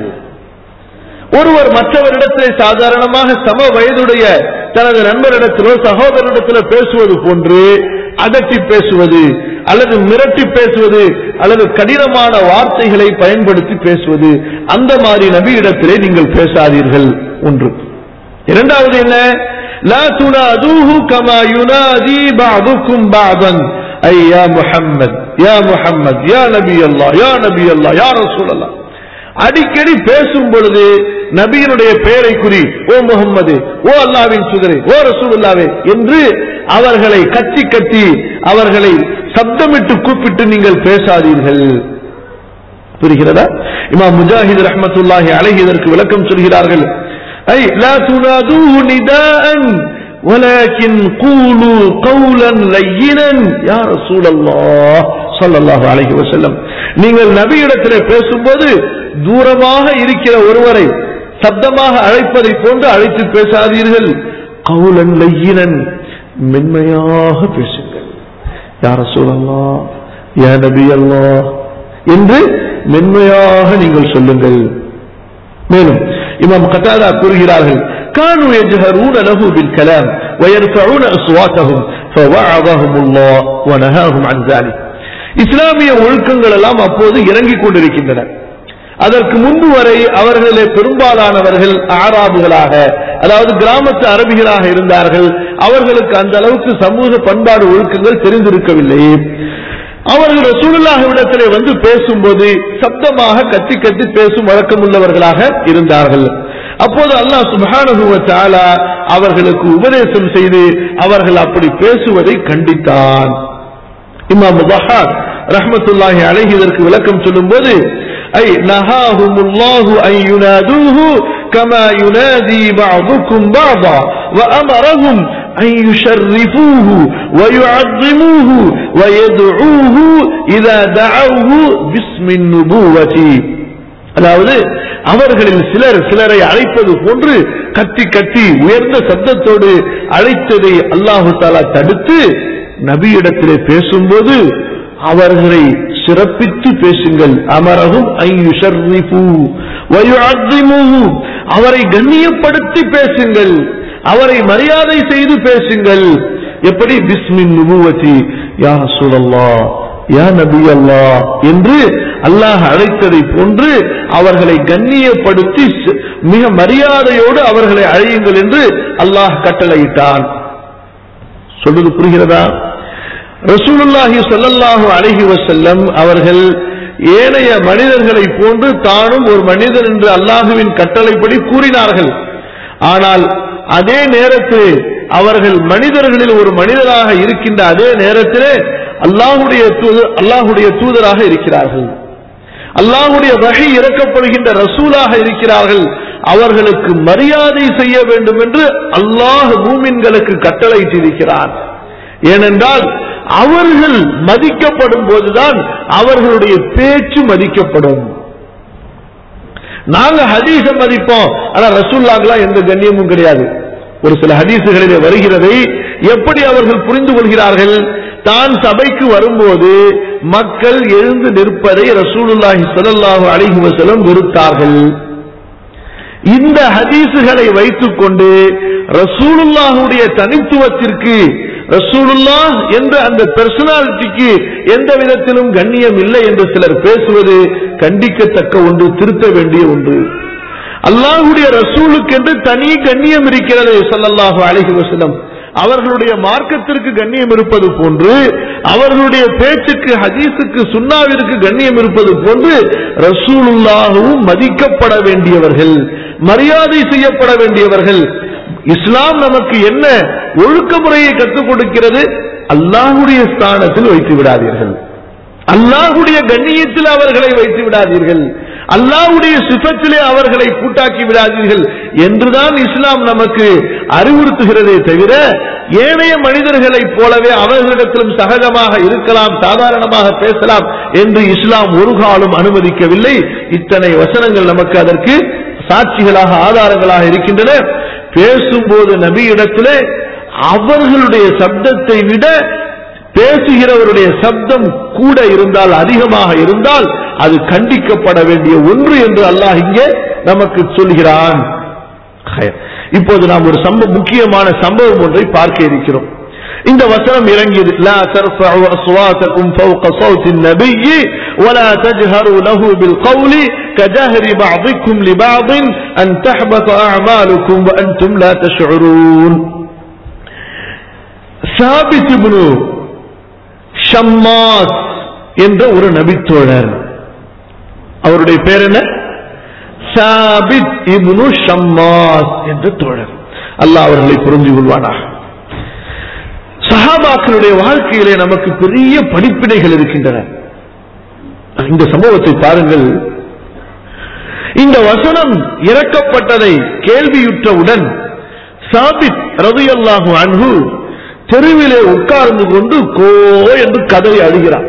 [SPEAKER 2] ஒருவர் மற்றவரிடத்திலே சாதாரணமாக சம வயதுடைய தனது நண்பரிடத்திலோ சகோதரனிடத்திலோ பேசுவது போன்று அதட்டி பேசுவது அல்லது மிரட்டி பேசுவது அல்லது கடினமான வார்த்தைகளை பயன்படுத்தி பேசுவது அந்த மாதிரி நபியிடத்திலே நீங்கள் பேசாதீர்கள் ஒன்று இரண்டாவது என்ன லா துனாதூஹு கமா யுனாதி பஅதுக்கும் பஅதன் ஐ யா முஹம்மத் யா முஹம்மத் யா நபி அல்லாஹ் யா நபி அல்லாஹ் யா ரசூலல்லாஹ் அடிக்கடி பேசும் பொழுது நபியினுடைய பெயரை குறி ஓ முகம்மது ஓ அல்லாவின் சுதரே ஓ ரசூலுல்லாவே என்று அவர்களை கத்தி கத்தி அவர்களை சப்தமிட்டு கூப்பிட்டு நீங்கள் பேசாதீர்கள் புரிகிறதா இமாம் முஜாஹித் ரஹ்மத்துல்லாஹி அலைஹி இதற்கு விளக்கம் சொல்கிறார்கள் ஐ லா துனாதுஹு நிதாஅன் ولكن قولوا قولا لينا يا رسول الله صلى الله عليه وسلم நீங்கள் நபியிடத்திலே பேசும்போது தூரமாக இருக்கிற ஒருவரை சப்தமாக அழைப்பதை போன்று அழைத்து பேசாதீர்கள் கவுலன் லையினன் மென்மையாக பேசுங்கள் யார சொல்லலாம் யா நபி அல்லாஹ் என்று மென்மையாக நீங்கள் சொல்லுங்கள் மேலும் இமாம் கட்டாதா கூறுகிறார்கள் كانوا يجهرون له بالكلام ويرفعون أصواتهم فوعظهم الله ونهاهم عن ذلك இஸ்லாமிய ஒழுக்கங்கள் எல்லாம் அப்போது இறங்கிக் கொண்டிருக்கின்றன அதற்கு முன்பு வரை அவர்களிலே பெரும்பாலானவர்கள் ஆராபுகளாக அதாவது கிராமத்து அரபிகளாக இருந்தார்கள் அவர்களுக்கு அந்த அளவுக்கு சமூக பண்பாடு ஒழுக்கங்கள் தெரிந்திருக்கவில்லை அவர்கள் ரசூலுல்லாஹ்விடத்திலே வந்து பேசும்போது சப்தமாக கத்தி கத்தி பேசும் வழக்கம் உள்ளவர்களாக இருந்தார்கள் அப்போது அல்லாஹ் சுப்ஹானஹு வ தஆலா அவர்களுக்கு உபதேசம் செய்து அவர்கள் அப்படி பேசுவதை கண்டித்தான் இமாம் முபஹாத் ரஹ்மத்துல்லாஹி அலைஹி இதற்கு விளக்கம் சொல்லும்போது ஐ நஹாஹுமுல்லாஹு அன் யுனாதுஹு கமா யுனாதி பஅதுக்கும் பஅதா وأمرهم أن يشرفوه ويعظموه ويدعوه إذا دعوه باسم النبوة அதாவது அவர்களில் சிலர் சிலரை அழைப்பது போன்று கத்தி கத்தி உயர்ந்த சத்தத்தோடு அழைத்ததை அல்லாஹு தாலா தடுத்து நபியிடத்திலே பேசும்போது அவர்களை சிறப்பித்து பேசுங்கள் அமரகும் அவரை கண்ணியப்படுத்தி பேசுங்கள் அவரை மரியாதை செய்து பேசுங்கள் எப்படி பிஸ்மின் நுபுவதி யா சுழல்லா யா நபி அல்லா என்று அல்லாஹ் அழைத்ததை போன்று அவர்களை கண்ணியப்படுத்தி சி- மிக மரியாதையோடு அவர்களை அழையுங்கள் என்று அல்லாஹ் கட்டளையிட்டான் சொல்றது புரிகிறதா ரசூலுல்லாஹி ஸல்லல்லாஹு அலைஹி வஸல்லம் அவர்கள் ஏனைய மனிதர்களை போன்று தானும் ஒரு மனிதன் என்று அல்லாஹுவின் கட்டளைப்படி கூறினார்கள் ஆனால் அதே நேரத்தில் அவர்கள் மனிதர்களில் ஒரு மனிதராக இருக்கின்ற அதே நேரத்திலே அல்லாஹுடைய தூதர் அல்லாஹுடைய தூதராக இருக்கிறார்கள் அல்லாஹுடைய வகை இறக்கப்படுகின்ற ரசூலாக இருக்கிறார்கள் அவர்களுக்கு மரியாதை செய்ய வேண்டும் என்று அல்லாஹ் மூமின்களுக்கு கட்டளையிட்டிருக்கிறார் ஏனென்றால் அவர்கள் மதிக்கப்படும் போதுதான் அவர்களுடைய பேச்சு மதிக்கப்படும் நாங்க ஹதீஸ மதிப்போம் ஆனா ரசூல்லாக்கெல்லாம் எந்த கண்ணியமும் கிடையாது ஒரு சில ஹதீசுகளிலே வருகிறதை எப்படி அவர்கள் புரிந்து கொள்கிறார்கள் தான் சபைக்கு வரும்போது மக்கள் எழுந்து நிற்பதை ரசூலுல்லாஹி ஸல்லல்லாஹு அலைஹி வஸல்லம் வெறுத்தார்கள் இந்த ஹதீசுகளை வைத்துக்கொண்டு ரசூலுல்லாஹுடைய தனித்துவத்திற்கு ரசூலுல்லாஹ் என்ற அந்த பெர்சனாலிட்டிக்கு எந்த விதத்திலும் கண்ணியம் இல்லை என்று சிலர் பேசுவது கண்டிக்கத்தக்க ஒன்று திருத்த வேண்டிய ஒன்று அல்லாஹுடைய ரசூலுக்கென்று தனி கண்ணியம் இருக்கிறது ஸல்லல்லாஹு அலைஹி வஸல்லம் அவர்களுடைய மார்க்கத்திற்கு கண்ணியம் இருப்பது போன்று அவர்களுடைய பேச்சுக்கு ஹதீஸுக்கு சுன்னாவிற்கு கண்ணியம் இருப்பது போன்று ரசூலுல்லாஹுவும் மதிக்கப்பட வேண்டியவர்கள் மரியாதை செய்யப்பட வேண்டியவர்கள் இஸ்லாம் நமக்கு என்ன ஒழுக்க முறையை கற்றுக் கொடுக்கிறது அல்லாஹுடைய ஸ்தானத்தில் வைத்து விடாதீர்கள் அல்லாஹுடைய கண்ணியத்தில் அவர்களை வைத்து விடாதீர்கள் அல்லாஹுடைய சிபத்திலே அவர்களை கூட்டாக்கி விடாதீர்கள் என்றுதான் இஸ்லாம் நமக்கு அறிவுறுத்துகிறதே தவிர ஏனைய மனிதர்களைப் போலவே அவர்களிடத்திலும் சகஜமாக இருக்கலாம் சாதாரணமாக பேசலாம் என்று இஸ்லாம் ஒரு காலம் அனுமதிக்கவில்லை இத்தனை வசனங்கள் நமக்கு அதற்கு சாட்சிகளாக ஆதாரங்களாக இருக்கின்றன பேசும்போது நபியிடத்திலே அவர்களுடைய சப்தத்தை விட பேசுகிறவருடைய சப்தம் கூட இருந்தால் அதிகமாக இருந்தால் அது கண்டிக்கப்பட வேண்டிய ஒன்று என்று அல்லாஹ் இங்கே நமக்கு சொல்கிறான் ஹயர். இப்போது நாம் ஒரு சம்ப முக்கியமான சம்பவம் ஒன்றை பார்க்க இருக்கிறோம் இந்த வசனம் இறங்கியது لا ترفعوا أصواتكم فوق صوت النبي ولا تجهروا له بالقول كجهر بعضكم لبعض أن تحبط أعمالكم وأنتم لا تشعرون ثابت بن ஷம்மாஸ் என்ற ஒரு நபித்தோழர் அவருடைய பேர் என்ன சாபித் இப்னு ஷம்மாஸ் என்ற தோழர் அல்லாஹ் அவர்களை புரிந்து கொள்வானாக சஹாபாக்களுடைய வாழ்க்கையிலே நமக்கு பெரிய படிப்பினைகள் இருக்கின்றன இந்த சம்பவத்தை பாருங்கள் இந்த வசனம் இறக்கப்பட்டதை கேள்வியுற்றவுடன் சாபித் ரதியல்லாஹு அன்ஹு தெருவிலே உட்கார்ந்து கொண்டு கோ என்று கதறி அழுகிறார்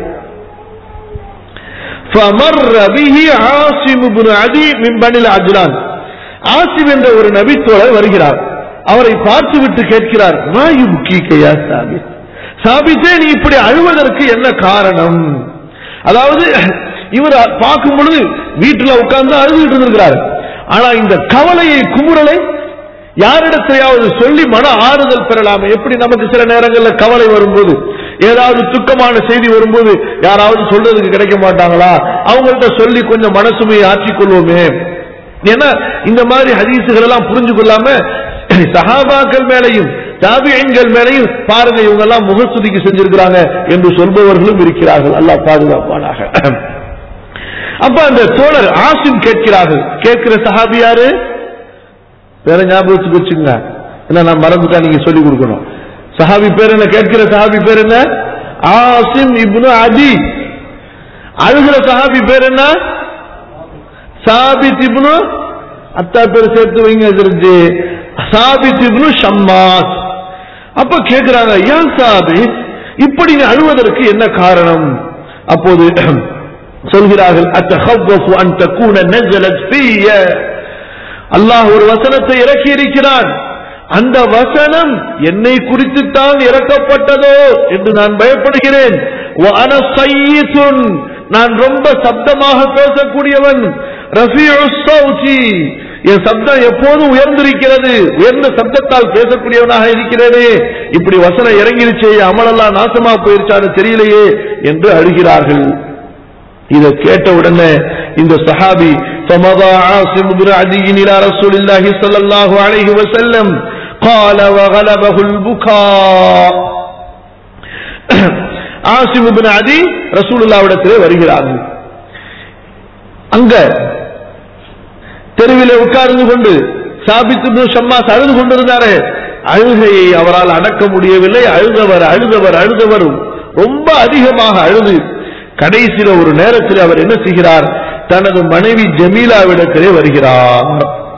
[SPEAKER 2] فمر به عاصم بن عدي من بني العجلان ஆசிம் என்ற ஒரு நபித்தோழர் வருகிறார் அவரை பார்த்துவிட்டு கேட்கிறார் மாயு முக்கியா சாபித் சாபித்தே நீ இப்படி அழுவதற்கு என்ன காரணம் அதாவது இவர் பார்க்கும் பொழுது வீட்டுல உட்கார்ந்து அழுதுகிட்டு இருந்திருக்கிறார் ஆனா இந்த கவலையை குமுறலை யாரிடத்தையாவது சொல்லி மன ஆறுதல் பெறலாமே எப்படி நமக்கு சில நேரங்கள்ல கவலை வரும்போது ஏதாவது துக்கமான செய்தி வரும்போது யாராவது சொல்றதுக்கு கிடைக்க மாட்டாங்களா அவங்கள்ட்ட சொல்லி கொஞ்சம் மனசுமையை ஆற்றிக் கொள்வோமே ஏன்னா இந்த மாதிரி ஹதீசுகள் எல்லாம் புரிஞ்சு கொள்ளாம சஹாபாக்கள் மேலையும் தாபியன்கள் மேலையும் பாருங்க இவங்க எல்லாம் முகஸ்துதிக்கு செஞ்சிருக்கிறாங்க என்று சொல்பவர்களும் இருக்கிறார்கள் அல்லாஹ் பாதுகாப்பானாக அப்ப அந்த தோழர் ஆசிம் கேட்கிறார்கள் கேட்கிற சஹாபி யாரு வேற ஞாபகத்துக்கு வச்சுங்க என்ன நான் மறந்துட்டா நீங்க சொல்லி கொடுக்கணும் சஹாபி பேர் என்ன கேட்கிற சஹாபி பேர் என்ன ஆசிம் இப்னு அதி அழுகிற சஹாபி பேர் என்ன சாபித் இப்னு அத்தா பேர் சேர்த்து வைங்க தெரிஞ்சு சாபித் இப்னு ஷம்மாஸ் அப்ப கேக்குறாங்க ஏன் சாபித் இப்படி நீ அழுவதற்கு என்ன காரணம் அப்போது சொல்கிறார்கள் அத்தஹவ்வஃபு அன் தக்கூன நஸலத் ஃபீய அல்லாஹ் ஒரு வசனத்தை இறக்கி இருக்கிறான் அந்த வசனம் என்னை குறித்துத்தான் இறக்கப்பட்டதோ என்று நான் பயப்படுகிறேன் وَأَنَا صَيِّثٌ நான் ரொம்ப சப்தமாக பேசக்கூடியவன் ரஃபீஉஸ் ஸௌதி என் சப்தம் எப்போதும் உயர்ந்திருக்கிறது உயர்ந்த சப்தத்தால் பேசக்கூடியவனாக இருக்கிறேனே இப்படி வசனம் இறங்கிருச்சே அமலெல்லாம் நாசமா போயிருச்சான்னு தெரியலையே என்று அழுகிறார்கள் இதை கேட்ட உடனே இந்த சஹாபி فمضى عاصم بن عدي إلى رسول الله صلى الله عليه وسلم قال وغلبه البكاء ஆசிம் பின் அதி ரசூலுல்லாவிடத்திலே வருகிறார்கள் அங்க தெருவிலே உட்கார்ந்து கொண்டு சாபித்து ஷம்மாஸ் அழுது கொண்டிருந்தாரே அழுகையை அவரால் அடக்க முடியவில்லை அழுதவர் அழுதவர் அழுதவர் ரொம்ப அதிகமாக அழுது கடைசியில ஒரு நேரத்தில் அவர் என்ன செய்கிறார் தனது மனைவி ஜமீலாவிடத்திலே வருகிறார்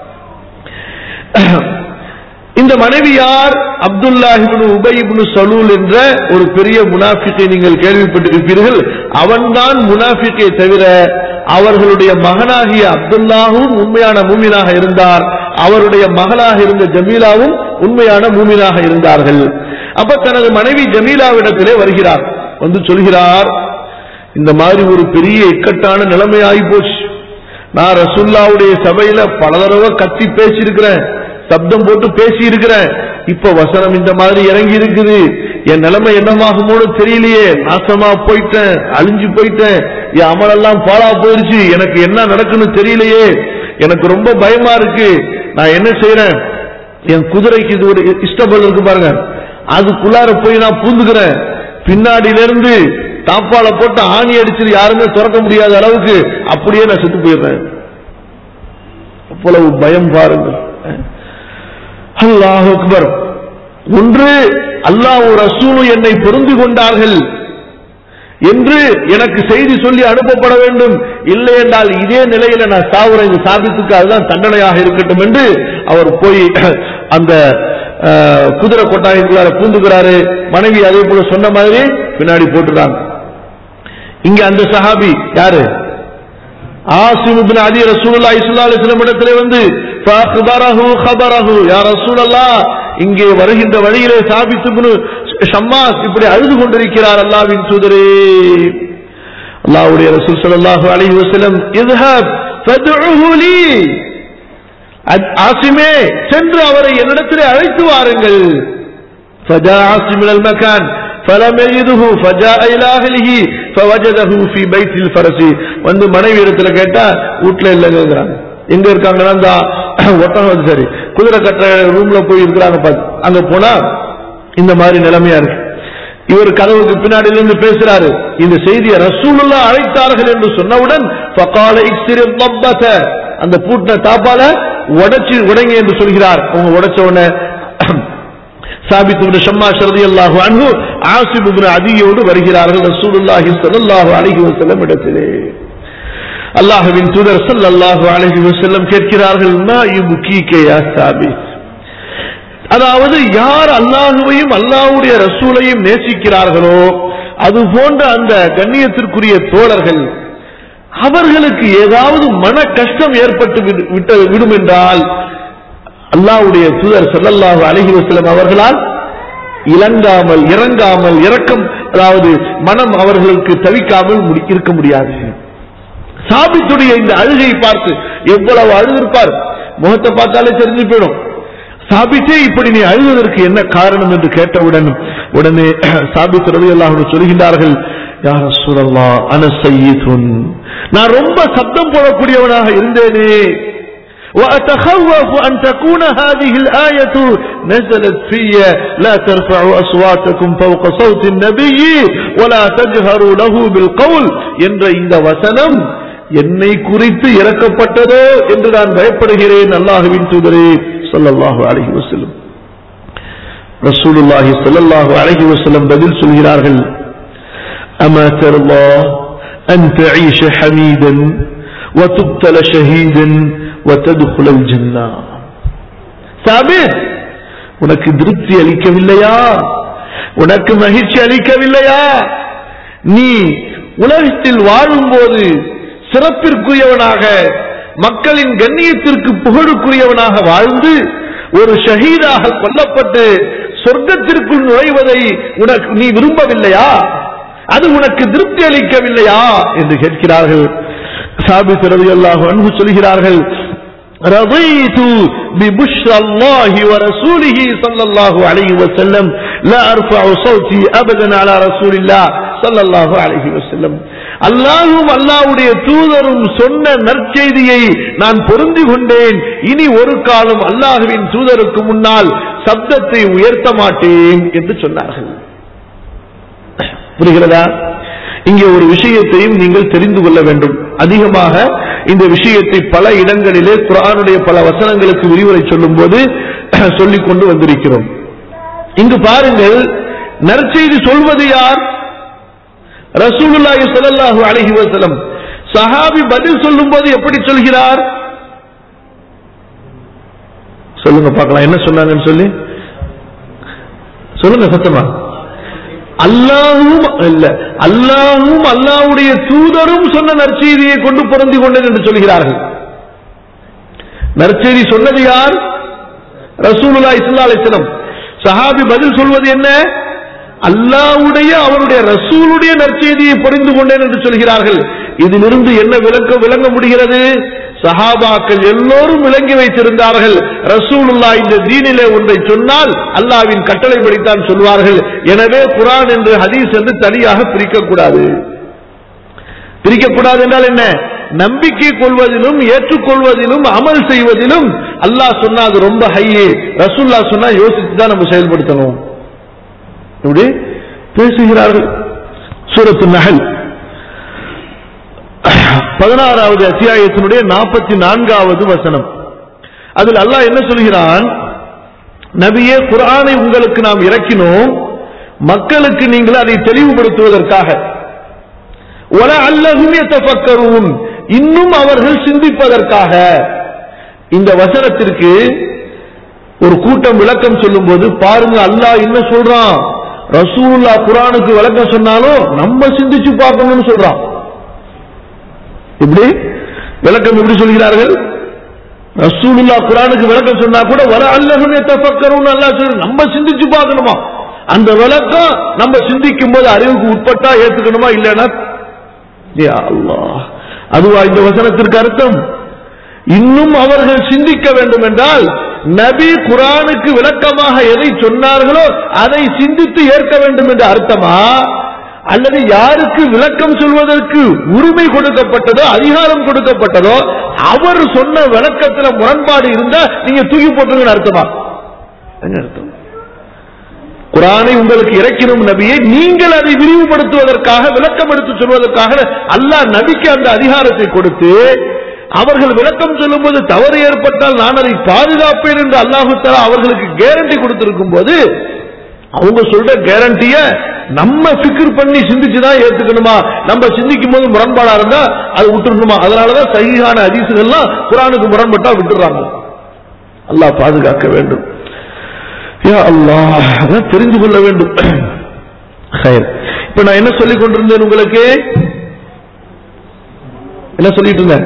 [SPEAKER 2] இந்த மனைவி யார் அப்துல்லாஹிபின் உபயிபின் சலூல் என்ற ஒரு பெரிய முனாஃபிக்கை நீங்கள் கேள்விப்பட்டிருப்பீர்கள் அவன்தான் முனாஃபிக்கை தவிர அவர்களுடைய மகனாகிய அப்துல்லாவும் உண்மையான மூமினாக இருந்தார் அவருடைய மகளாக இருந்த ஜமீலாவும் உண்மையான மூமினாக இருந்தார்கள் அப்ப தனது மனைவி ஜமீலாவிடத்திலே வருகிறார் வந்து சொல்கிறார் இந்த மாதிரி ஒரு பெரிய இக்கட்டான நிலைமையாகி போச்சு நான் ரசுல்லாவுடைய சபையில பல தடவை கத்தி பேசியிருக்கிறேன் சப்தம் போட்டு பேசி இருக்கிறேன் இப்ப வசனம் இந்த மாதிரி இறங்கி இருக்குது என் நிலைமை என்னமாகுமோன்னு தெரியலையே நாசமா போயிட்டேன் அழிஞ்சு போயிட்டேன் என் அமலெல்லாம் பாழா போயிருச்சு எனக்கு என்ன நடக்குன்னு தெரியலையே எனக்கு ரொம்ப பயமா இருக்கு நான் என்ன செய்யறேன் என் குதிரைக்கு இது ஒரு இஷ்டபல் இருக்கு பாருங்க அதுக்குள்ளார போய் நான் பூந்துக்கிறேன் பின்னாடியில இருந்து தாப்பால போட்டு ஆணி அடிச்சு யாருமே திறக்க முடியாத அளவுக்கு அப்படியே நான் செத்து போயிடுறேன் அவ்வளவு பயம் பாருங்கள் அல்லாஹ் அக்பர் ஒன்று அல்லாஹ் ரசூலும் என்னை பொருந்து கொண்டார்கள் என்று எனக்கு செய்தி சொல்லி அனுப்பப்பட வேண்டும் இல்லை என்றால் இதே நிலையில நான் சாவுறேன் இந்த சாபித்துக்கு அதுதான் தண்டனையாக இருக்கட்டும் என்று அவர் போய் அந்த அஹ், குதிரை கொட்டாயத்துக்குள்ளார பூந்துக்கிறாரு மனைவி அதே போல சொன்ன மாதிரி பின்னாடி போட்டுறாங்க இங்க அந்த சஹாபி யாரு ஆசிம் இப்னு அலி ரசூலுல்லாஹி ஸல்லல்லாஹு அலைஹி வஸல்லம் இடத்திலே வந்து ஃபஅக்பரஹு خبرஹு யா ரசூலல்லாஹ் இங்கே வருகின்ற வழியிலே சாபித் இப்னு ஷம்மாஸ் இப்படி அழுது கொண்டிருக்கிறார் அல்லாஹ்வின் தூதரே அல்லாஹ்வுடைய ரசூல் ஸல்லல்லாஹு அலைஹி வஸல்லம் இذهب ஃபதுஹு லீ அத்- ஆசிமே சென்று அவரை என்னிடத்திலே அழைத்து வாருங்கள் فجاء عاصم من المكان فلم يجده فجاء الى اهله فوجده في بيت الفرس வந்து மனைவி இடத்துல கேட்டா வீட்ல இல்லைங்கிறாங்க எங்க இருக்காங்கன்னா இந்த ஒட்டகம் வந்து சரி குதிரை கட்டுற ரூம்ல போய் இருக்கிறாங்க பாத்து அங்க போனா இந்த மாதிரி நிலைமையா இருக்கு இவர் கதவுக்கு பின்னாடியில இருந்து பேசுறாரு இந்த செய்தியை ரசூலுல்லா அழைத்தார்கள் என்று சொன்னவுடன் ஃபகால இக்ஸிர் தப்பத அந்த பூட்டின தாப்பால உடைச்சு உடைங்க என்று சொல்கிறார் அவங்க உடைச்ச உடனே சாபித் இப்னு ஷம்மாஷ் ரலியல்லாஹு அன்ஹு ஆசிப் இப்னு அதியோடு வருகிறார்கள் ரசூலுல்லாஹி ஸல்லல்லாஹு அலைஹி வஸல்லம் இடத்திலே அல்லாஹ்வின் தூதர் ஸல்லல்லாஹு அலைஹி வஸல்லம் கேட்கிறார்கள் மா யுபுகீக யா சாபித் அதாவது யார் அல்லாஹுவையும் அல்லாஹ்வுடைய ரசூலையும் நேசிக்கிறார்களோ அது போன்ற அந்த கண்ணியத்திற்குரிய தோழர்கள் அவர்களுக்கு ஏதாவது மன கஷ்டம் ஏற்பட்டு விடு- விட்ட விடும் என்றால் அல்லாஹ்வுடைய தூதர் ஸல்லல்லாஹு அலைஹி வஸல்லம் அவர்களால் இலங்காமல் இறங்காமல் இரக்கம் அதாவது மனம் அவர்களுக்கு தவிக்காமல் முடி- இருக்க முடியாது சாபித்துடைய இந்த அழுகை பார்த்து எவ்வளவு அழுதிருப்பார் முகத்தை பார்த்தாலே தெரிஞ்சு போயிடும் சாபித்தே இப்படி நீ அழுவதற்கு என்ன காரணம் என்று கேட்டவுடன் உடனே சாபித் ரவி அல்லாஹ் சொல்கின்றார்கள் யார் சூழல்லா அனசையீதுன் நான் ரொம்ப சத்தம் போடக்கூடியவனாக இருந்தேனே وأتخوف أن تكون هذه الآية نزلت في لا ترفعوا أصواتكم فوق صوت النبي ولا تجهروا له بالقول என்ற இந்த வசனம் என்னை குறித்து இறக்கப்பட்டதோ என்று நான் பயப்படுகிறேன் அல்லாஹுவின் தூதரே ஸல்லல்லாஹு அலைஹி வஸல்லம் ரசூலுல்லாஹி ஸல்லல்லாஹு அலைஹி வஸல்லம் பதில் சொல்கிறார்கள் أما ترضى أن تعيش حميدا وتقتل شهيدا وتدخل الجنة ثابت உனக்கு திருப்தி அளிக்கவில்லையா உனக்கு மகிழ்ச்சி அளிக்கவில்லையா நீ உலகத்தில் வாழும்போது சிறப்பிற்குரியவனாக மக்களின் கண்ணியத்திற்கு புகழுக்குரியவனாக வாழ்ந்து ஒரு ஷஹீதாக கொல்லப்பட்டு சொர்க்கத்திற்குள் நுழைவதை உனக்கு நீ விரும்பவில்லையா அது உனக்கு திருப்தி அளிக்கவில்லையா என்று கேட்கிறார்கள் சாபித் ரலியல்லாஹு அன்ஹு சொல்கிறார்கள் رضيت ببشرى الله ورسوله صلى الله عليه وسلم لا أرفع صوتي أبدا على رسول الله صلى الله عليه وسلم அல்லாஹும் அல்லாவுடைய தூதரும் சொன்ன நற்செய்தியை நான் பொருந்தி கொண்டேன் இனி ஒரு காலம் அல்லாஹுவின் தூதருக்கு முன்னால் சப்தத்தை உயர்த்த மாட்டேன் என்று சொன்னார்கள் புரிகிறதா இங்கே ஒரு விஷயத்தையும் நீங்கள் தெரிந்து கொள்ள வேண்டும் அதிகமாக இந்த விஷயத்தை பல இடங்களிலே குரானுடைய பல வசனங்களுக்கு விரிவுரை சொல்லும் போது சொல்லிக் கொண்டு வந்திருக்கிறோம் இங்கு பாருங்கள் நற்செய்தி சொல்வது யார் ரசூலுல்லாஹி ஸல்லல்லாஹு அலைஹி வஸல்லம் சஹாபி பதில் சொல்லும்போது எப்படி சொல்கிறார் சொல்லுங்க பார்க்கலாம் என்ன சொன்னாங்கன்னு சொல்லி சொல்லுங்க சத்தமா அல்லாஹும் இல்ல அல்லாஹும் அல்லாஹ்வுடைய தூதரும் சொன்ன நற்செய்தியை கொண்டு பொருந்தி கொண்டேன் என்று சொல்கிறார்கள் நற்செய்தி சொன்னது யார் ரசூலுல்லாஹி ஸல்லல்லாஹு அலைஹி வஸல்லம் சஹாபி பதில் சொல்வது என்ன அல்லாஹ்வுடைய அவருடைய ரசூலுடைய நற்செய்தியை புரிந்து கொண்டேன் என்று சொல்கிறார்கள் இதிலிருந்து என்ன விளக்க விளங்க முடிகிறது சஹாபாக்கள் எல்லோரும் விளங்கி வைத்திருந்தார்கள் ரசூலுல்லா இந்த தீனிலே ஒன்றை சொன்னால் அல்லாவின் கட்டளைப்படித்தான் சொல்வார்கள் எனவே குரான் என்று ஹதீஸ் என்று தனியாக பிரிக்கக்கூடாது பிரிக்கக்கூடாது என்றால் என்ன நம்பிக்கை கொள்வதிலும் ஏற்றுக்கொள்வதிலும் அமல் செய்வதிலும் அல்லாஹ் சொன்னா அது ரொம்ப ஹையே ரசூல்லா சொன்னா யோசித்து தான் நம்ம செயல்படுத்தணும் இப்படி பேசுகிறார்கள் சூரத்து நகல் பதினாறாவது அத்தியாயத்தினுடைய நாற்பத்தி நான்காவது வசனம் அதில் அல்லாஹ் என்ன சொல்கிறான் நபியே குர்ஆனை உங்களுக்கு நாம் இறக்கினோம் மக்களுக்கு நீங்கள் அதை தெளிவுபடுத்துவதற்காக ஒல அல்லகும் எத்தப்பக்கரும் இன்னும் அவர்கள் சிந்திப்பதற்காக இந்த வசனத்திற்கு ஒரு கூட்டம் விளக்கம் சொல்லும்போது பாருங்க அல்லாஹ் என்ன சொல்றான் ரசூல்லா குரானுக்கு விளக்கம் சொன்னாலும் நம்ம சிந்திச்சு பார்க்கணும்னு சொல்றான் இப்படி விளக்கம் எப்படி சொல்கிறார்கள் ரசூலுல்லா குரானுக்கு விளக்கம் சொன்னா கூட வர அல்லகுமே தஃபக்கரும் அல்லா சொல்லு நம்ம சிந்திச்சு பார்க்கணுமா அந்த விளக்கம் நம்ம சிந்திக்கும் போது அறிவுக்கு உட்பட்டா ஏத்துக்கணுமா இல்லைன்னா யா அல்லாஹ் அதுவா இந்த வசனத்திற்கு அர்த்தம் இன்னும் அவர்கள் சிந்திக்க வேண்டும் என்றால் நபி குரானுக்கு விளக்கமாக எதை சொன்னார்களோ அதை சிந்தித்து ஏற்க வேண்டும் என்று அர்த்தமா அல்லது யாருக்கு விளக்கம் சொல்வதற்கு உரிமை கொடுக்கப்பட்டதோ அதிகாரம் கொடுக்கப்பட்டதோ அவர் சொன்ன விளக்கத்துல முரண்பாடு இருந்தா நீங்க தூக்கி போட்டுங்கன்னு அர்த்தமா என்ன அர்த்தம் குரானை உங்களுக்கு இறக்கினும் நபியை நீங்கள் அதை விரிவுபடுத்துவதற்காக விளக்கம் எடுத்து சொல்வதற்காக அல்லாஹ் நபிக்கு அந்த அதிகாரத்தை கொடுத்து அவர்கள் விளக்கம் சொல்லும்போது தவறு ஏற்பட்டால் நான் அதை பாதுகாப்பேன் என்று அல்லாஹு தஆலா அவர்களுக்கு கேரண்டி கொடுத்திருக்கும் போது அவங்க சொல்ற கேரண்டிய நம்ம ஃபிக்ர் பண்ணி சிந்திச்சுதான் ஏத்துக்கணுமா நம்ம சிந்திக்கும் போது முரண்பாடா இருந்தா அது விட்டுருணுமா அதனாலதான் சகிகான அதிசுகள்லாம் குரானுக்கு முரண்பட்டா விட்டுறாங்க அல்லாஹ் பாதுகாக்க வேண்டும் யா அல்லாஹ் அதான் தெரிந்து கொள்ள வேண்டும் ஹைர். இப்ப நான் என்ன சொல்லிக் கொண்டிருந்தேன் உங்களுக்கு என்ன சொல்லிட்டு இருந்தேன்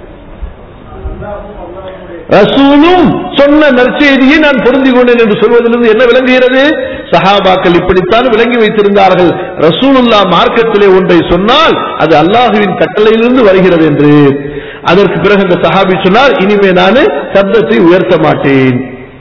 [SPEAKER 2] ரசூலும் சொன்ன நற்செய்தியை நான் பொருந்தி கொண்டேன் என்று சொல்வதிலிருந்து என்ன விளங்குகிறது சஹாபாக்கள் இப்படித்தான் விளங்கி வைத்திருந்தார்கள் ரசூலுல்லா மார்க்கத்திலே ஒன்றை சொன்னால் அது அல்லாஹுவின் கட்டளையிலிருந்து வருகிறது என்று அதற்கு பிறகு அந்த சஹாபி சொன்னார் இனிமே நான் சப்தத்தை உயர்த்த மாட்டேன்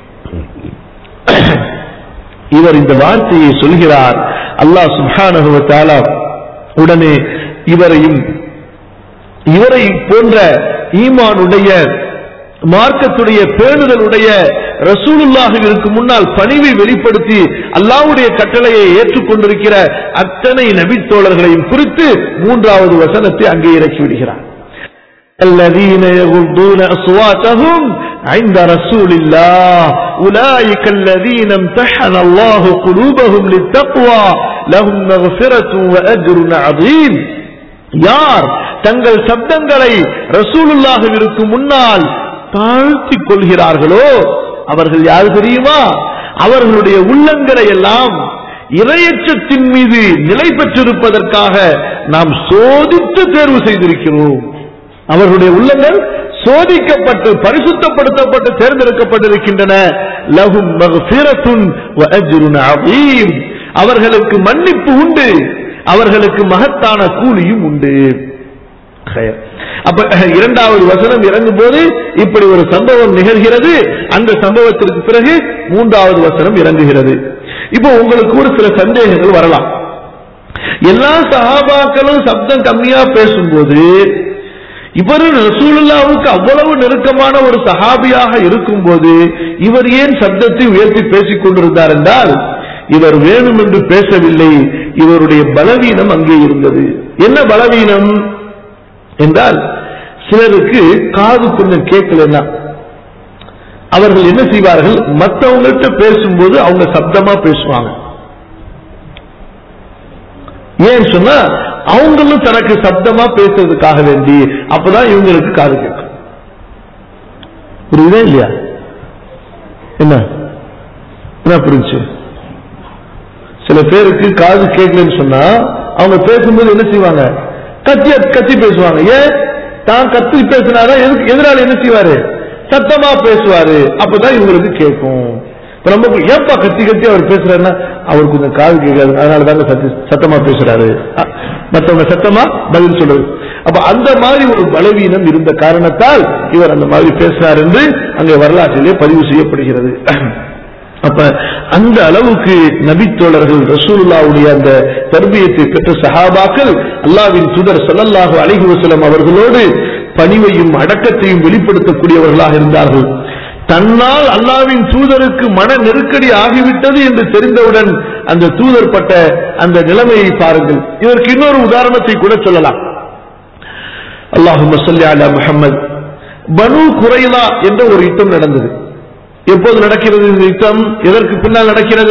[SPEAKER 2] இவர் இந்த வார்த்தையை சொல்கிறார் அல்லாஹ் சுப்ஹானஹு வ தஆலா உடனே இவரையும் இவரை போன்ற ஈமானுடைய மார்க்கத்துடைய பேணுதலுடைய ரசூலுல்லாஹுவிற்கு முன்னால் பணிவை வெளிப்படுத்தி அல்லாஹ்வுடைய கட்டளையை ஏற்றுக்கொண்டிருக்கிற அத்தனை நபித்தோழர்களையும் குறித்து மூன்றாவது வசனத்தை அங்கே இறக்கி விடுகிறார் الذين يغضون أصواتهم عند رسول الله أولئك الذين امتحن الله قلوبهم للتقوى لهم مغفرة وأجر عظيم யார் தங்கள் சப்தங்களை ரசூலுல்லாஹுவிற்கு முன்னால் தாழ்த்திக் கொள்கிறார்களோ அவர்கள் யார் தெரியுமா அவர்களுடைய உள்ளங்களை எல்லாம் இரையச்சத்தின் மீது நிலை பெற்றிருப்பதற்காக நாம் சோதித்து தேர்வு செய்திருக்கிறோம் அவர்களுடைய உள்ளங்கள் சோதிக்கப்பட்டு பரிசுத்தப்படுத்தப்பட்டு தேர்ந்தெடுக்கப்பட்டிருக்கின்றன லஹும் மக்ஃபிரத்துன் வ அஜ்ருன் அதீம் அவர்களுக்கு மன்னிப்பு உண்டு அவர்களுக்கு மகத்தான கூலியும் உண்டு ஹயர். அப்ப அஹ், இரண்டாவது வசனம் இறங்கும் போது இப்படி ஒரு சம்பவம் நிகழ்கிறது அந்த சம்பவத்திற்கு பிறகு மூன்றாவது வசனம் இறங்குகிறது இப்போ உங்களுக்கு ஒரு சில சந்தேகங்கள் வரலாம் எல்லா சஹாபாக்களும் சப்தம் கம்மியா பேசும்போது இவர் ரசூலுல்லாவுக்கு அவ்வளவு நெருக்கமான ஒரு சஹாபியாக இருக்கும்போது இவர் ஏன் சப்தத்தை உயர்த்தி பேசிக் கொண்டிருந்தார் என்றால் இவர் வேணும் என்று பேசவில்லை இவருடைய பலவீனம் அங்கே இருந்தது என்ன பலவீனம் என்றால் சிலருக்கு காது கொஞ்சம் கேட்கலன்னா அவர்கள் என்ன செய்வார்கள் மற்றவங்கள்ட்ட பேசும்போது அவங்க சப்தமா பேசுவாங்க ஏன் சொன்னா அவங்களும் தனக்கு சப்தமா பேசுறதுக்காக வேண்டி அப்பதான் இவங்களுக்கு காது கேட்கும் புரியுதா இல்லையா என்ன என்ன புரிஞ்சு சில பேருக்கு காது கேட்கலன்னு சொன்னா அவங்க பேசும்போது என்ன செய்வாங்க கத்தி கத்தி பேசுவாங்க ஏன் தான் கத்தி பேசினாதான் எதுக்கு எதிராளி என்ன செய்வாரு சத்தமா பேசுவாரு அப்பதான் இவங்களுக்கு கேட்கும் இப்ப நம்ம ஏன்பா கத்தி கத்தி அவர் பேசுறாருன்னா அவர் கொஞ்சம் காது கேட்காது அதனால தாங்க சத்தி சத்தமா பேசுறாரு அ- மத்தவங்க சத்தமா பதில் சொல்றது அப்ப அந்த மாதிரி ஒரு பலவீனம் இருந்த காரணத்தால் இவர் அந்த மாதிரி பேசினார் என்று அங்கே வரலாற்றிலே பதிவு செய்யப்படுகிறது அப்ப அந்த அளவுக்கு நபித்தோழர்கள் ரசூலுல்லாவுடைய அந்த தர்பியத்தை பெற்ற சஹாபாக்கள் அல்லாவின் தூதர் ஸல்லல்லாஹு அலைஹி வஸல்லம் அவர்களோடு பணிவையும் அடக்கத்தையும் வெளிப்படுத்தக்கூடியவர்களாக இருந்தார்கள் தன்னால் அல்லாவின் தூதருக்கு மன நெருக்கடி ஆகிவிட்டது என்று தெரிந்தவுடன் அந்த தூதர் பட்ட அந்த நிலைமையை பாருங்கள் இதற்கு இன்னொரு உதாரணத்தை கூட சொல்லலாம் அல்லாஹும்ம ஸல்லி அலா முஹம்மத் பனு குறைலா என்ற ஒரு யுத்தம் நடந்தது எப்போது நடக்கிறது இந்த யுத்தம் எதற்கு பின்னால் நடக்கிறது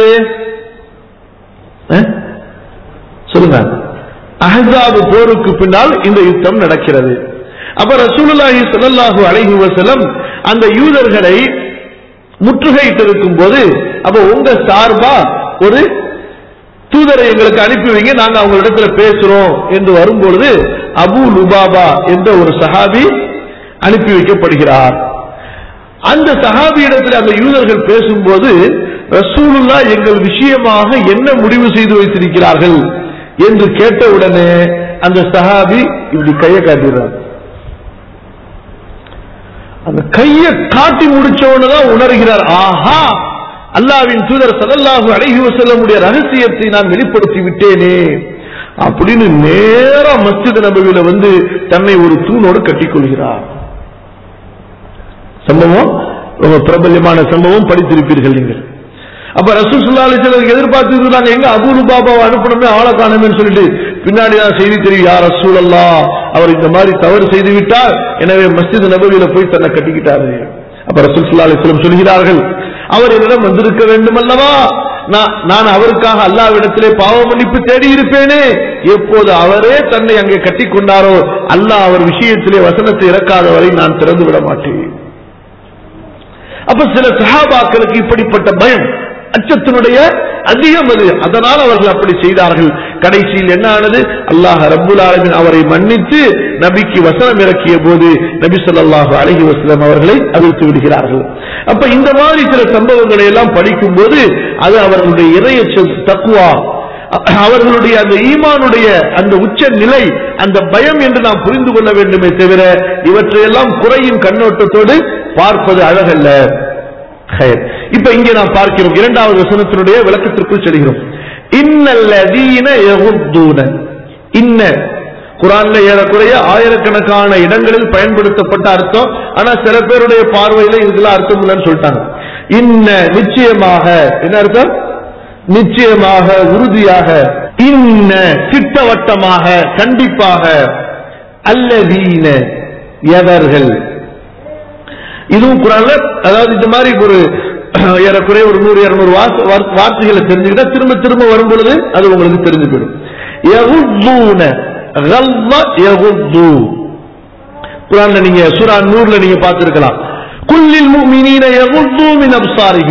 [SPEAKER 2] அஹ்? சொல்லுங்க அஹ்ஸாபு போருக்கு பின்னால் இந்த யுத்தம் நடக்கிறது அப்ப ரசூலுல்லாஹி ஸல்லல்லாஹு அலைஹி வஸல்லம் அந்த யூதர்களை முற்றுகையிட்டிருக்கும் போது அப்ப உங்க சார்பா ஒரு தூதரை எங்களுக்கு அனுப்பி வைங்க நாங்க அவங்களிடத்துல பேசுறோம் என்று வரும்பொழுது அபு லுபாபா என்ற ஒரு சஹாபி அனுப்பி வைக்கப்படுகிறார் அந்த சஹாபியிடத்தில் அந்த யூதர்கள் பேசும்போது ரசூலுல்லா எங்கள் விஷயமாக என்ன முடிவு செய்து வைத்திருக்கிறார்கள் என்று கேட்டவுடனே அந்த சஹாபி இப்படி கையை காட்டிடுறார் அந்த கையை காட்டி முடிச்சவனு தான் உணர்கிறார் ஆஹா அல்லாவின் தூதர் சல்லல்லாஹு அலைஹி வஸல்லமுடைய ரகசியத்தை நான் வெளிப்படுத்தி விட்டேனே அப்படின்னு நேரா மஸ்ஜித் நபவியில வந்து தன்னை ஒரு தூணோடு கட்டிக்கொள்கிறார் சம்பவம் ரொம்ப பிரபல்யமான சம்பவம் படித்திருப்பீர்கள் நீங்கள் அப்ப ரசூல் சுல்லா அலிஸ்லாம் எதிர்பார்த்து இருந்தாங்க எங்க அபூலு பாபாவை அனுப்பணுமே ஆளை காணுமேன்னு சொல்லிட்டு பின்னாடி தான் செய்தி தெரியும் யார் ரசூல் அல்லா அவர் இந்த மாதிரி தவறு செய்து விட்டார் எனவே மஸ்ஜித் நபவியில போய் தன்னை கட்டிக்கிட்டாரு அப்ப ரசூல் சுல்லா அலிஸ்லாம் சொல்கிறார்கள் அவர் என்னிடம் வந்திருக்க வேண்டும் அல்லவா நான் நான் அவருக்காக அல்லாவிடத்திலே பாவ மன்னிப்பு தேடி இருப்பேனே எப்போது அவரே தன்னை அங்கே கட்டிக் கொண்டாரோ அல்லாஹ் அவர் விஷயத்திலே வசனத்தை இறக்காத வரை நான் திறந்து விட மாட்டேன் அப்ப சில சஹாபாக்களுக்கு இப்படிப்பட்ட பயம் அச்சத்தினுடைய அதிகம் அது அதனால் அவர்கள் அப்படி செய்தார்கள் கடைசியில் என்ன ஆனது அல்லாஹ் ரப்புல் ஆலமீன் அவரை மன்னித்து நபிக்கு வசனம் இறக்கிய போது நபி ஸல்லல்லாஹு அலைஹி வஸல்லம் அவர்களை அவிழ்த்து விடுகிறார்கள் அப்ப இந்த மாதிரி சில சம்பவங்களை எல்லாம் படிக்கும் போது அது அவர்களுடைய இறையச்சம் தக்குவா அவர்களுடைய அந்த ஈமானுடைய அந்த உச்ச நிலை அந்த பயம் என்று நாம் புரிந்து கொள்ள வேண்டுமே தவிர இவற்றையெல்லாம் குறையின் கண்ணோட்டத்தோடு பார்ப்பது அழகல்ல ஹைர். இப்ப இங்கே நாம் பார்க்கிறோம் இரண்டாவது வசனத்தினுடைய விளக்கத்திற்குள் செல்கிறோம் இன்னல்லதீன யகுத்தூன இன்ன குரான்ல ஏறக்குறைய ஆயிரக்கணக்கான இடங்களில் பயன்படுத்தப்பட்ட அர்த்தம் ஆனா சில பேருடைய பார்வையில இதுக்கெல்லாம் அர்த்தம் இல்லைன்னு சொல்லிட்டாங்க இன்ன நிச்சயமாக என்ன அர்த்தம் நிச்சயமாக உறுதியாக இன்ன திட்டவட்டமாக கண்டிப்பாக அல்லதீன எவர்கள் இதுவும் குரான்ல அதாவது இந்த மாதிரி ஒரு ஏறக்குறைய ஒரு நூறு இருநூறு வார்த்தைகளை தெரிஞ்சுக்கிட்டா திரும்ப திரும்ப வரும் பொழுது அது உங்களுக்கு தெரிஞ்சு போயிடும் யகுத்தூன, கல்வ யகுத்து. குரான்ல நீங்க சூரா நூறுல நீங்க பார்த்திருக்கலாம் குல்லில் முஃமினீன யகுத்து மின் அப்சாரிஹிம்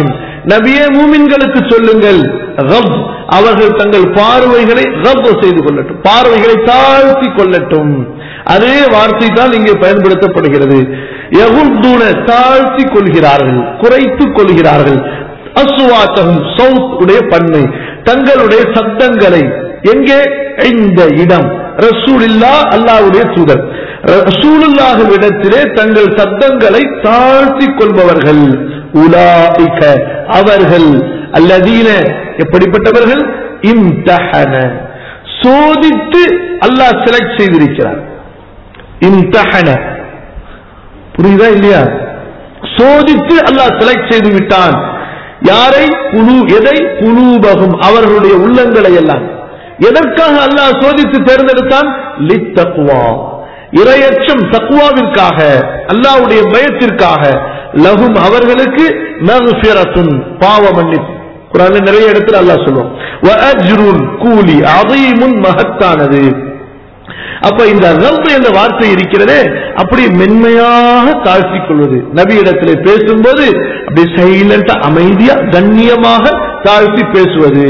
[SPEAKER 2] நபியே மூமின்களுக்கு சொல்லுங்கள் ரப் அவர்கள் தங்கள் பார்வைகளை ரப் செய்து கொள்ளட்டும் பார்வைகளை தாழ்த்தி கொள்ளட்டும் அதே வார்த்தை தான் இங்கே பயன்படுத்தப்படுகிறது யகுத்தூன தாழ்த்தி கொள்கிறார்கள் குறைத்துக் கொள்கிறார்கள் அசுவாத்தகம் சவுத் உடைய பன்மை தங்களுடைய சத்தங்களை எங்கே இந்த இடம் ரசூலில்லா அல்லாவுடைய தூதர் ரசூலுல்லாஹுவிடத்திலே தங்கள் சத்தங்களை தாழ்த்திக் கொள்பவர்கள் உலாஇக அவர்கள் அல்லதீன எப்படிப்பட்டவர்கள் இம்தஹன சோதித்து அல்லாஹ் செலக்ட் செய்திருக்கிறார் இம்தஹன புரியுதா இல்லையா சோதித்து அல்லாஹ் செலக்ட் செய்து விட்டான் யாரை குழு எதை குலூபகும் அவர்களுடைய உள்ளங்களை எல்லாம் எதற்காக அல்லாஹ் சோதித்து தேர்ந்தெடுத்தான் லித்தக்குவா இரையச்சம் தக்குவாவிற்காக அல்லாஹ்வுடைய பயத்திற்காக லகும் அவர்களுக்கு மக்ஃபிரத்துன் பாவ மன்னிப்பு குரான்ல நிறைய இடத்துல அல்லாஹ் சொல்லுவோம் வ அஜ்ருன் கூலி அதீமுன் மகத்தானது அப்ப இந்த ரப் என்ற வார்த்தை இருக்கிறதே அப்படி மென்மையாக தாழ்த்திக் கொள்வது நபியிடத்திலே பேசும்போது அப்படி சைலண்டா அமைதியா கண்ணியமாக தாழ்த்தி பேசுவது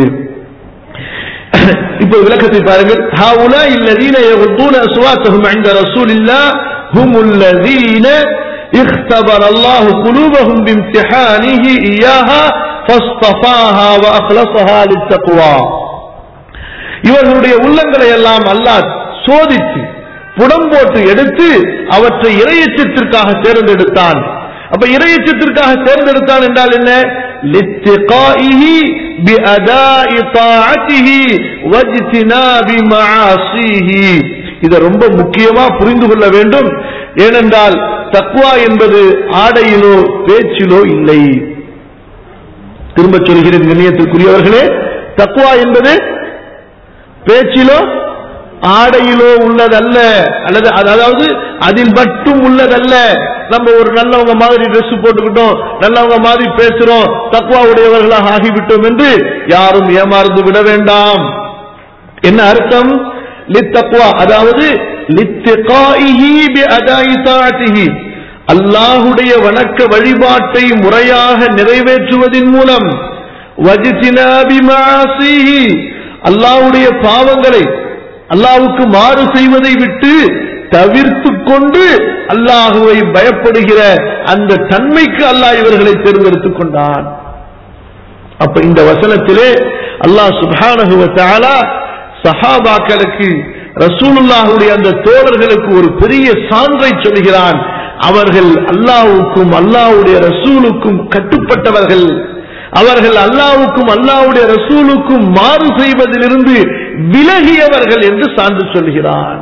[SPEAKER 2] இப்போ விளக்கத்தை பாருங்கள் ஹாவுலா இல்லதீன يغضون أصواتهم عند رسول الله هم الذين اختبر الله قلوبهم بامتحانه إياها فاصطفاها وأخلصها للتقوى இவர்களுடைய உள்ளங்களை எல்லாம் அல்லாஹ் சோதித்து புடம் போட்டு எடுத்து அவற்றை இறையச்சத்திற்காக தேர்ந்தெடுத்தான் அப்ப இறையச்சத்திற்காக தேர்ந்தெடுத்தான் என்றால் என்ன لاتقائه بأداء طاعته واجتناب معاصيه இதை ரொம்ப முக்கியமா புரிந்து கொள்ள வேண்டும் ஏனென்றால் தக்வா என்பது ஆடையிலோ பேச்சிலோ இல்லை திரும்ப சொல்கிறேன் கண்ணியத்திற்குரியவர்களே தக்வா என்பது பேச்சிலோ ஆடையிலோ உள்ளதல்ல அல்லது அதாவது அதில் மட்டும் உள்ளதல்ல நம்ம ஒரு நல்லவங்க மாதிரி Dress போட்டுக்கிட்டோம் நல்லவங்க மாதிரி பேசுறோம் தக்குவா உடையவர்களாக ஆகிவிட்டோம் என்று யாரும் ஏமாறந்து விட வேண்டாம் என்ன அர்த்தம் லித்தக்வா அதாவது லித்திகாயிஹி பிஅதாயி தாஅத்திஹி அல்லாஹுடைய வணக்க வழிபாட்டை முறையாக நிறைவேற்றுவதின் மூலம் வஜிதினாபி மஆசிஹி அல்லாஹ்வுடைய பாவங்களை அல்லாஹ்வுக்கு மாறு செய்வதை விட்டு தவிர்த்து கொண்டு அல்லாஹுவை பயப்படுகிற அந்த தன்மைக்கு அல்லாஹ் இவர்களை தேர்ந்தெடுத்துக் கொண்டான் அப்ப இந்த வசனத்திலே அல்லாஹ் சுப்ஹானஹு வ தஆலா சஹாபாக்களுக்கு ரசூலுல்லாஹுடைய அந்த தோழர்களுக்கு ஒரு பெரிய சான்றை சொல்கிறான் அவர்கள் அல்லாஹ்வுக்கும் அல்லாஹ்வுடைய ரசூலுக்கும் கட்டுப்பட்டவர்கள் அவர்கள் அல்லாஹ்வுக்கும் அல்லாஹ்வுடைய ரசூலுக்கும் மாறு செய்வதிலிருந்து விலகியவர்கள் என்று சான்று சொல்கிறான்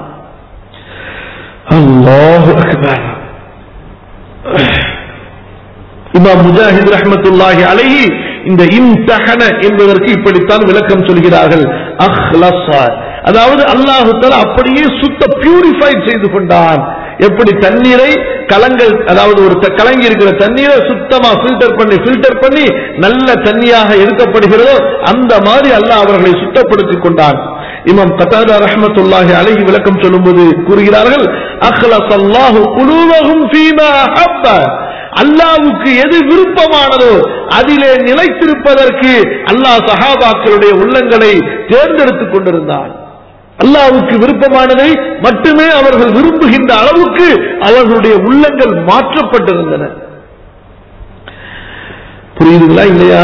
[SPEAKER 2] அல்லாஹ் அக்பர் இமாம் முஜாஹித் ரஹ்மத்துல்லாஹி அலைஹி இந்த இம்தஹன என்பதற்கு இப்படித்தான் விளக்கம் சொல்கிறார்கள் அஹ்லஸ அதாவது அல்லாஹு தஆலா அப்படியே சுத்த பியூரிஃபை செய்து கொண்டான் எப்படி தண்ணீரை கலங்கள் அதாவது ஒரு த- கலங்கி இருக்கிற தண்ணீரை சுத்தமா ஃபில்டர் பண்ணி ஃபில்டர் பண்ணி நல்ல தண்ணியாக எடுக்கப்படுகிறதோ அந்த மாதிரி அல்லாஹ் அவர்களை சுத்தப்படுத்திக் கொண்டான் இமாம் கத்தாதா ரஹ்மத்துல்லாஹி அலைஹி விளக்கம் சொல்லும்போது கூறுகிறார்கள் அஹ்லஸ் அல்லாஹு குலூவஹும் ஃபீமா ஹப்ப அல்லாவுக்கு எது விருப்பமானதோ அதிலே நிலைத்திருப்பதற்கு அல்லாஹ் சஹாபாக்களுடைய உள்ளங்களை தேர்ந்தெடுத்துக் கொண்டிருந்தான் அல்லாவுக்கு விருப்பமானதை மட்டுமே அவர்கள் விரும்புகின்ற அளவுக்கு அவர்களுடைய உள்ளங்கள் மாற்றப்பட்டிருந்தன புரியுதுங்களா இல்லையா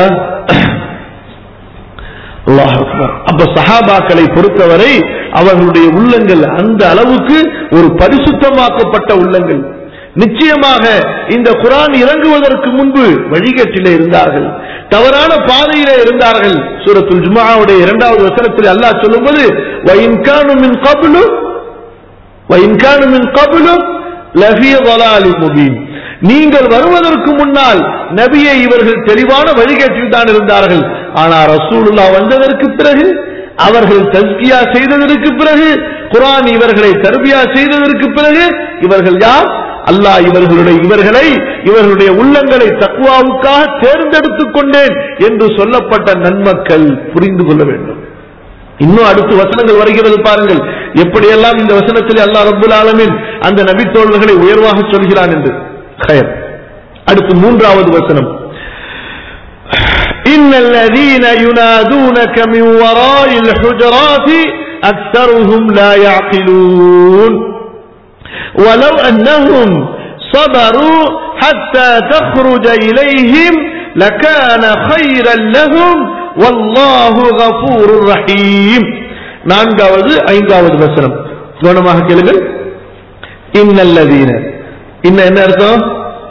[SPEAKER 2] அல்லாஹ் அக்பர். அப்ப சஹாபாக்களை பொறுத்தவரை அவர்களுடைய உள்ளங்கள் அந்த அளவுக்கு ஒரு பரிசுத்தமாக்கப்பட்ட உள்ளங்கள் நிச்சயமாக இந்த குரான் இறங்குவதற்கு முன்பு வழிகட்டிலே இருந்தார்கள் தவறான பாதையிலே இருந்தார்கள் சூரத்துல் ஜுமாவுடைய இரண்டாவது வசனத்தில் அல்லாஹ் சொல்லும்போது وَإِنْ كَانُوا مِنْ قَبْلُ وَإِنْ كَانُوا مِنْ قَبْلُ لَفِي ضَلَالٍ مُبِينٍ நீங்கள் வருவதற்கு முன்னால் நபியை இவர்கள் தெளிவான வழிகேட்டில் தான் இருந்தார்கள் ஆனால் ரசூலுல்லா வந்ததற்கு பிறகு அவர்கள் தஸ்கியா செய்ததற்கு பிறகு குர்ஆன் இவர்களை தர்பியா செய்ததற்கு பிறகு இவர்கள் யார் அல்லாஹ் இவர்களுடைய இவர்களை இவர்களுடைய உள்ளங்களை தக்குவாவுக்காக தேர்ந்தெடுத்துக் கொண்டேன் என்று சொல்லப்பட்ட நன்மக்கள் புரிந்து கொள்ள வேண்டும் இன்னும் அடுத்து வசனங்கள் வருகிறது பாருங்கள் எப்படியெல்லாம் இந்த வசனத்தில் அல்லாஹ் ரப்புல் ஆலமீன் அந்த நபித்தோழர்களை உயர்வாக சொல்கிறான் என்று கயர் அடுத்து மூன்றாவது வசனம் إن الذين ينادونك من وراء الحجرات أكثرهم لا يعقلون ولو أنهم صبروا حتى تخرج إليهم لكان خيرا لهم والله غفور رحيم நான்காவது ஐந்தாவது வசனம் கவனமாக கேளுங்கள் இன்னல்லதீன இன்ன என்ன அர்த்தம்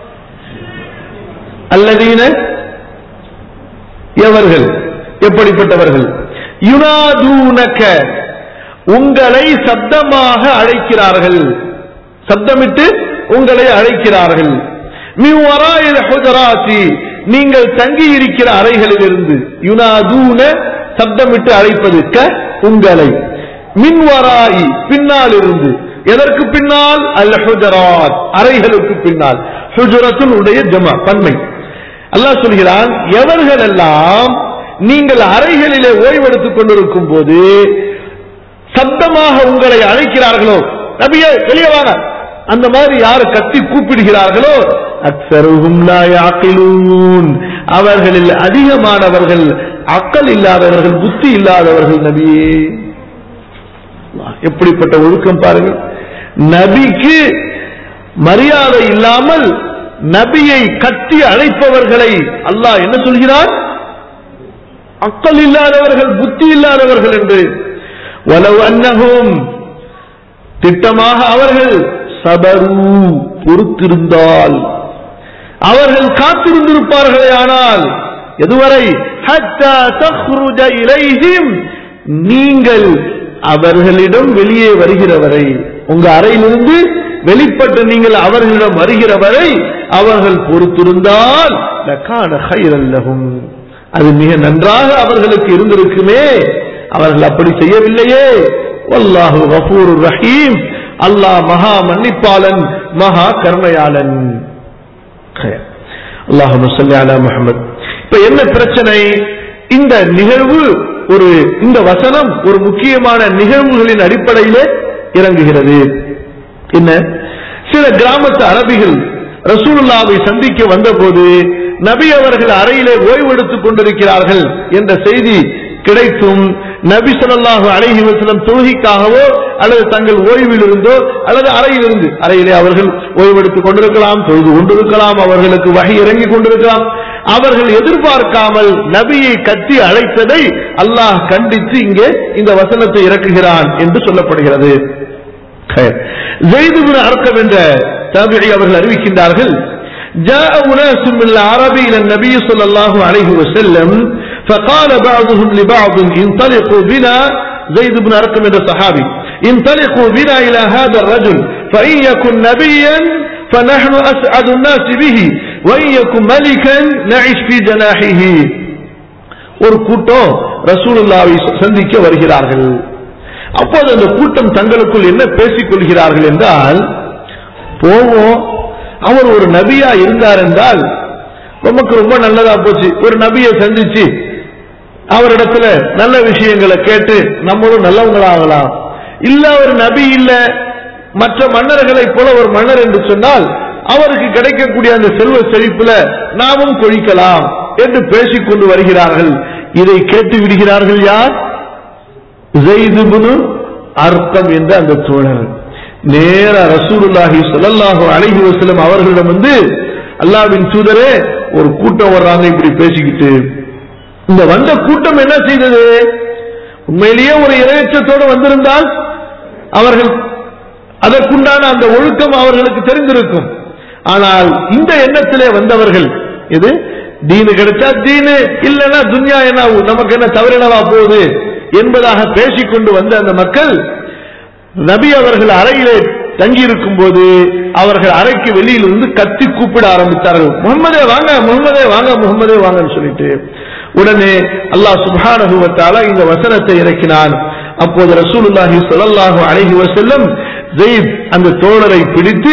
[SPEAKER 2] அல்லதீன எவர்கள் எப்படிப்பட்டவர்கள் யுனாதூனக உங்களை சப்தமாக அழைக்கிறார்கள் சப்தமிட்டு உங்களை அழைக்கிறார்கள் மிவராயில் ஹுஜராத்தி நீங்கள் தங்கி இருக்கிற அறைகளிலிருந்து யுனாதூன சப்தமிட்டு அழைப்பது க உங்களை மின்வராயி பின்னால் இருந்து எதற்கு பின்னால் அல் ஹுஜராத் அறைகளுக்கு பின்னால் ஹுஜரத்தின் உடைய ஜமா பன்மை அல்லாஹ் சொல்கிறான் எவர்கள் எல்லாம் நீங்கள் அறைகளிலே ஓய்வெடுத்துக் கொண்டிருக்கும் போது சத்தமாக உங்களை அழைக்கிறார்களோ நபியே வெளியே வாங்க அந்த மாதிரி யாரு கத்தி கூப்பிடுகிறார்களோ அக்சருஹும் லா யாக்கிலூன் அவர்களில் அதிகமானவர்கள் அக்கல் இல்லாதவர்கள் புத்தி இல்லாதவர்கள் நபியே எப்படிப்பட்ட ஒழுக்கம் பாருங்கள் நபிக்கு மரியாதை இல்லாமல் நபியை கட்டி அழைப்பவர்களை அல்லாஹ் என்ன சொல்கிறான் அக்கல் இல்லாதவர்கள் புத்தி இல்லாதவர்கள் என்று வலவு அன்னகும் திட்டமாக அவர்கள் சபரு பொறுத்திருந்தால் அவர்கள் காத்திருந்திருப்பார்களே ஆனால் எதுவரை ஹத்தா தஹ்ருஜ இலைஹிம் நீங்கள் அவர்களிடம் வெளியே வருகிற வரை உங்க அறையிலிருந்து வெளிப்பட்டு நீங்கள் அவர்களிடம் வருகிற வரை அவர்கள் பொறுத்திருந்தால் லகான கைரல் லஹும் அது மிக நன்றாக அவர்களுக்கு இருந்திருக்குமே அவர்கள் அப்படி செய்யவில்லையே வல்லாஹு கஃபூர் ரஹீம் அல்லாஹ் மகா மன்னிப்பாளன் மகா கருணையாளன் அல்லாஹு சொல்லி அலா முகமது இப்ப என்ன பிரச்சனை இந்த நிகழ்வு ஒரு இந்த வசனம் ஒரு முக்கியமான நிகழ்வுகளின் அடிப்படையிலே இறங்குகிறது என்ன சில கிராமத்து அரபிகள் ரசூலுல்லாவை சந்திக்க வந்தபோது நபி அவர்கள் அறையிலே ஓய்வெடுத்துக் கொண்டிருக்கிறார்கள் என்ற செய்தி கிடைத்தும் நபி ஸல்லல்லாஹு அலைஹி வஸல்லம் தொழுகைக்காகவோ அல்லது தங்கள் ஓய்வில் இருந்தோ அல்லது அறையில் இருந்து அறையிலே அவர்கள் ஓய்வெடுத்துக் கொண்டிருக்கலாம் தொழுது கொண்டிருக்கலாம் அவர்களுக்கு வகை இறங்கி கொண்டிருக்கலாம் அவர்கள் எதிர்பார்க்காமல் நபியை கட்டி அழைத்ததை அல்லாஹ் கண்டித்து இங்கே இந்த வசனத்தை இறக்குகிறான் என்று சொல்லப்படுகிறது ஜெய்துபின் அர்க்கம் என்ற தாபிழி அவர்கள் அறிவிக்கின்றார்கள் جاء أناس من العرب إلى النبي صلى الله عليه وسلم فقال بعضهم لبعض انطلقوا بنا زيد بن أرقم من الصحابي انطلقوا بنا إلى هذا الرجل فإن يكن نبيا فنحن أسعد الناس به وإن يكن ملكا نعيش في جناحه ஒரு கூட்டம் ரசூலுல்லாவை சந்திக்க வருகிறார்கள் அப்போது அந்த கூட்டம் தங்களுக்குள் என்ன பேசிக் கொள்கிறார்கள் என்றால் போவோம் அவர் ஒரு நபியா இருந்தார் என்றால் நமக்கு ரொம்ப நல்லதா போச்சு ஒரு நபியை சந்திச்சு அவரிடத்துல நல்ல விஷயங்களை கேட்டு நம்மளும் நல்லவங்களாகலாம் இல்ல ஒரு நபி இல்ல மற்ற மன்னர்களை போல ஒரு மன்னர் என்று சொன்னால் அவருக்கு கிடைக்கக்கூடிய அந்த செல்வ செழிப்புல நாமும் கொழிக்கலாம் என்று பேசிக் கொண்டு வருகிறார்கள் இதை கேட்டு விடுகிறார்கள் யார் ஜெய்துபுனு அர்த்தம் என்ற அந்த தோழர் நேர ரசூலுல்லாஹி ஸல்லல்லாஹு அலைஹி வஸல்லம் அவர்களிடம் வந்து அல்லாஹ்வின் தூதரே ஒரு கூட்டம் வர்றாங்க இப்படி பேசிக்கிட்டு இந்த வந்த கூட்டம் என்ன செய்தது உண்மையிலேயே ஒரு இரையச்சத்தோடு வந்திருந்தால் அவர்கள் அதற்குண்டான அந்த ஒழுக்கம் அவர்களுக்கு தெரிந்திருக்கும் ஆனால் இந்த எண்ணத்திலே வந்தவர்கள் இது தீனு கிடைச்சா தீனு இல்லைன்னா துன்யா என்ன ஆகும்? நமக்கு என்ன தவறினவா போகுது என்பதாக பேசிக்கொண்டு வந்த அந்த மக்கள் நபி அவர்கள் அறையிலே தங்கியிருக்கும் போது அவர்கள் அறைக்கு வெளியில் இருந்து கத்தி கூப்பிட ஆரம்பித்தார்கள் முகமதே வாங்க முகமதே வாங்க முகமதே வாங்கன்னு சொல்லிட்டு உடனே அல்லாஹ் சுப்ஹானஹு வ தஆலா இந்த வசனத்தை இறக்கினான் அப்போது ரசூலுல்லாஹி ஸல்லல்லாஹு அலைஹி வஸல்லம் ஜெயித் அந்த தோழரை பிடித்து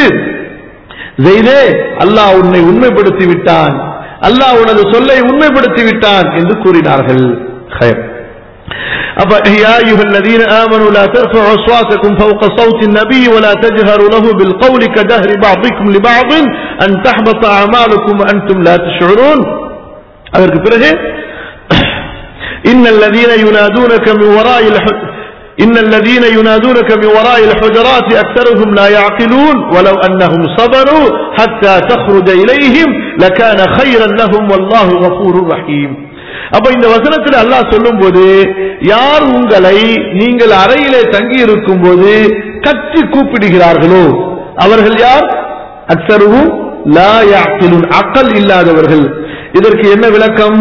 [SPEAKER 2] ஜெயிதே அல்லாஹ் உன்னை உண்மைப்படுத்தி விட்டான் அல்லாஹ் உனது சொல்லை உண்மைப்படுத்தி விட்டான் என்று கூறினார்கள் خير அப்ப يا أيها الذين آمنوا لا ترفعوا أصواتكم فوق صوت النبي ولا تجهروا له بالقول كجهر بعضكم لبعض أن تحبط أعمالكم وأنتم لا تشعرون அதற்கு பிறகு إن الذين ينادونك من وراء الح- إن الذين ينادونك من وراء الحجرات أكثرهم لا يعقلون ولو أنهم صبروا حتى تخرج إليهم لكان خيرا لهم والله غفور رحيم அப்ப இந்த வசனத்தில் அல்லாஹ் சொல்லும் போது யார் உங்களை நீங்கள் அறையிலே தங்கி இருக்கும் போது கத்தி கூப்பிடுகிறார்களோ அவர்கள் யார் அக்சருவும் லா யாக்கிலுன் அக்கல் இல்லாதவர்கள் இதற்கு என்ன விளக்கம்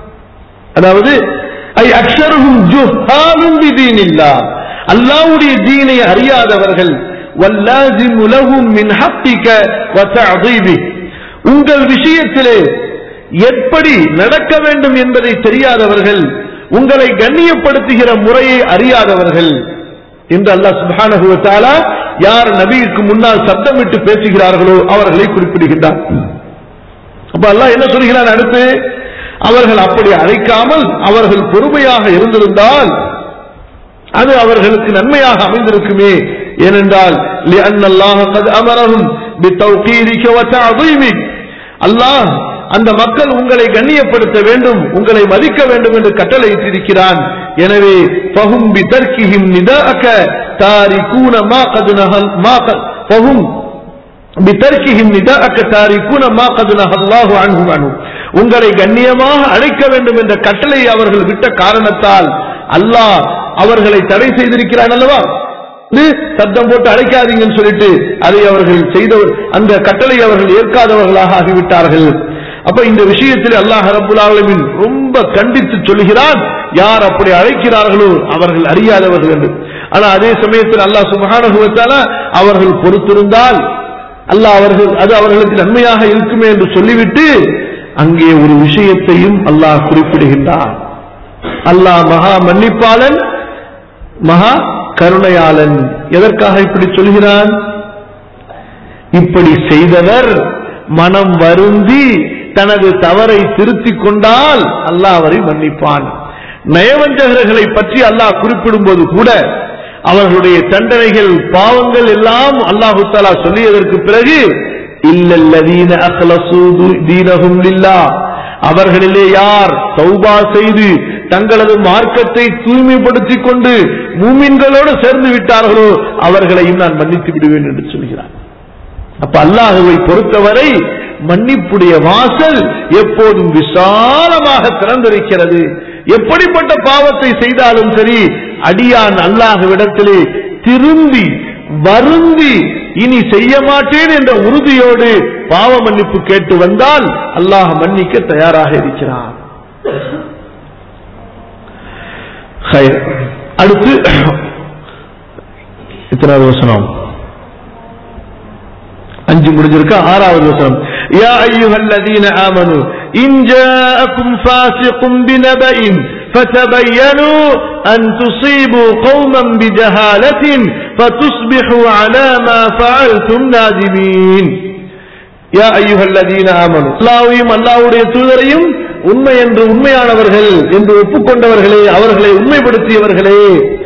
[SPEAKER 2] அதாவது ஐ அக்ஷருகும் ஜுஹாலும் பிதீனில்லா அல்லாஹ்வுடைய தீனை அறியாதவர்கள் வல்லாசிமு லஹும் மின் ஹக்கிக வ தஅதீபி உங்கள் விஷயத்திலே எப்படி நடக்க வேண்டும் என்பதை தெரியாதவர்கள் உங்களை கண்ணியப்படுத்துகிற முறையை அறியாதவர்கள் என்று அல்லாஹ் சுப்ஹானஹு வ தஆலா யார் நபிக்கு முன்னால் சத்தமிட்டு பேசுகிறார்களோ அவர்களை குறிப்பிடுகின்றார் அப்ப அல்லாஹ் என்ன சொல்கிறான் அடுத்து அவர்கள் அப்படி அழைக்காமல் அவர்கள் பொறுமையாக இருந்திருந்தால் அது அவர்களுக்கு நன்மையாக அமைந்திருக்குமே ஏனென்றால் لأن الله قد أمرهم بتوقيرك وتعظيمك அல்லாஹ் அந்த மக்கள் உங்களை கண்ணியப்படுத்த வேண்டும் உங்களை மதிக்க வேண்டும் என்று கட்டளையிட்டிருக்கிறான் எனவே فهم بتركهم نداءك تاركون ما قد نهى ما قد فهم بتركهم نداءك تاركون ما قد نهى الله عنهم عنه உங்களை கண்ணியமாக அழைக்க வேண்டும் என்ற கட்டளை அவர்கள் விட்ட காரணத்தால் அல்லாஹ் அவர்களை தடை செய்திருக்கிறான் அல்லவா இது சத்தம் போட்டு அழைக்காதீங்கன்னு சொல்லிட்டு அதை அவர்கள் செய்தவர் அந்த கட்டளை அவர்கள் ஏற்காதவர்களாக ஆகிவிட்டார்கள் அப்ப இந்த விஷயத்தில் அல்லாஹ் ரபுல் ஆலமீன் ரொம்ப கண்டித்து சொல்கிறான் யார் அப்படி அழைக்கிறார்களோ அவர்கள் அறியாதவர்கள் என்று ஆனா அதே சமயத்தில் அல்லாஹ் சுபஹானஹு வ தஆலா அவர்கள் பொறுத்திருந்தால் அல்லாஹ் அவர்கள் அது அவர்களுக்கு நன்மையாக இருக்குமே என்று சொல்லிவிட்டு அங்கே ஒரு விஷயத்தையும் அல்லாஹ் குறிப்பிடுகின்றான் அல்லாஹ் மகா மன்னிப்பாளன் மகா கருணையாளன் எதற்காக இப்படி சொல்கிறான் இப்படி செய்தவர் மனம் வருந்தி தனது தவறை திருத்திக் கொண்டால் அல்லாஹ் அவரை மன்னிப்பான் நயவஞ்சகர்களை பற்றி அல்லாஹ் குறிப்பிடும்போது கூட அவர்களுடைய தண்டனைகள் பாவங்கள் எல்லாம் அல்லாஹு தாலா சொல்லியதற்கு பிறகு இல்லல்லதீன அஹ்லசூ தீனஹும் லில்லாஹ் அவர்களிலே யார் தௌபா செய்து தங்களது மார்க்கத்தை தூய்மைப்படுத்திக் கொண்டு மூமின்களோடு சேர்ந்து விட்டார்களோ அவர்களையும் நான் மன்னித்து விடுவேன் என்று சொல்கிறார் அப்ப அல்லாஹுவை பொறுத்தவரை மன்னிப்புடைய வாசல் எப்போதும் விசாலமாக திறந்திருக்கிறது எப்படிப்பட்ட பாவத்தை செய்தாலும் சரி அடியான் அல்லாஹுவிடத்திலே திரும்பி வருந்தி இனி செய்ய மாட்டேன் என்ற உறுதியோடு பாவ மன்னிப்பு கேட்டு வந்தால் அல்லாஹ் மன்னிக்க தயாராக இருக்கிறான் ஹைர். அடுத்து இத்தனாவது வசனம் அஞ்சு முடிஞ்சிருக்க ஆறாவது வசனம் யா ஐயுஹல்லதீன ஆமனு இன் ஜாஅக்கும் ஃபாசிகும் பினபஇன் فتبينوا أن تصيبوا قوما بجهالة فتصبحوا على ما فعلتم نادمين யா ஐயுஹல்லதீன ஆமனு அல்லாஹ்வையும் அல்லாஹ்வுடைய தூதரையும் உண்மை என்று உண்மையானவர்கள் என்று ஒப்புக்கொண்டவர்களே அவர்களை உண்மைப்படுத்தியவர்களே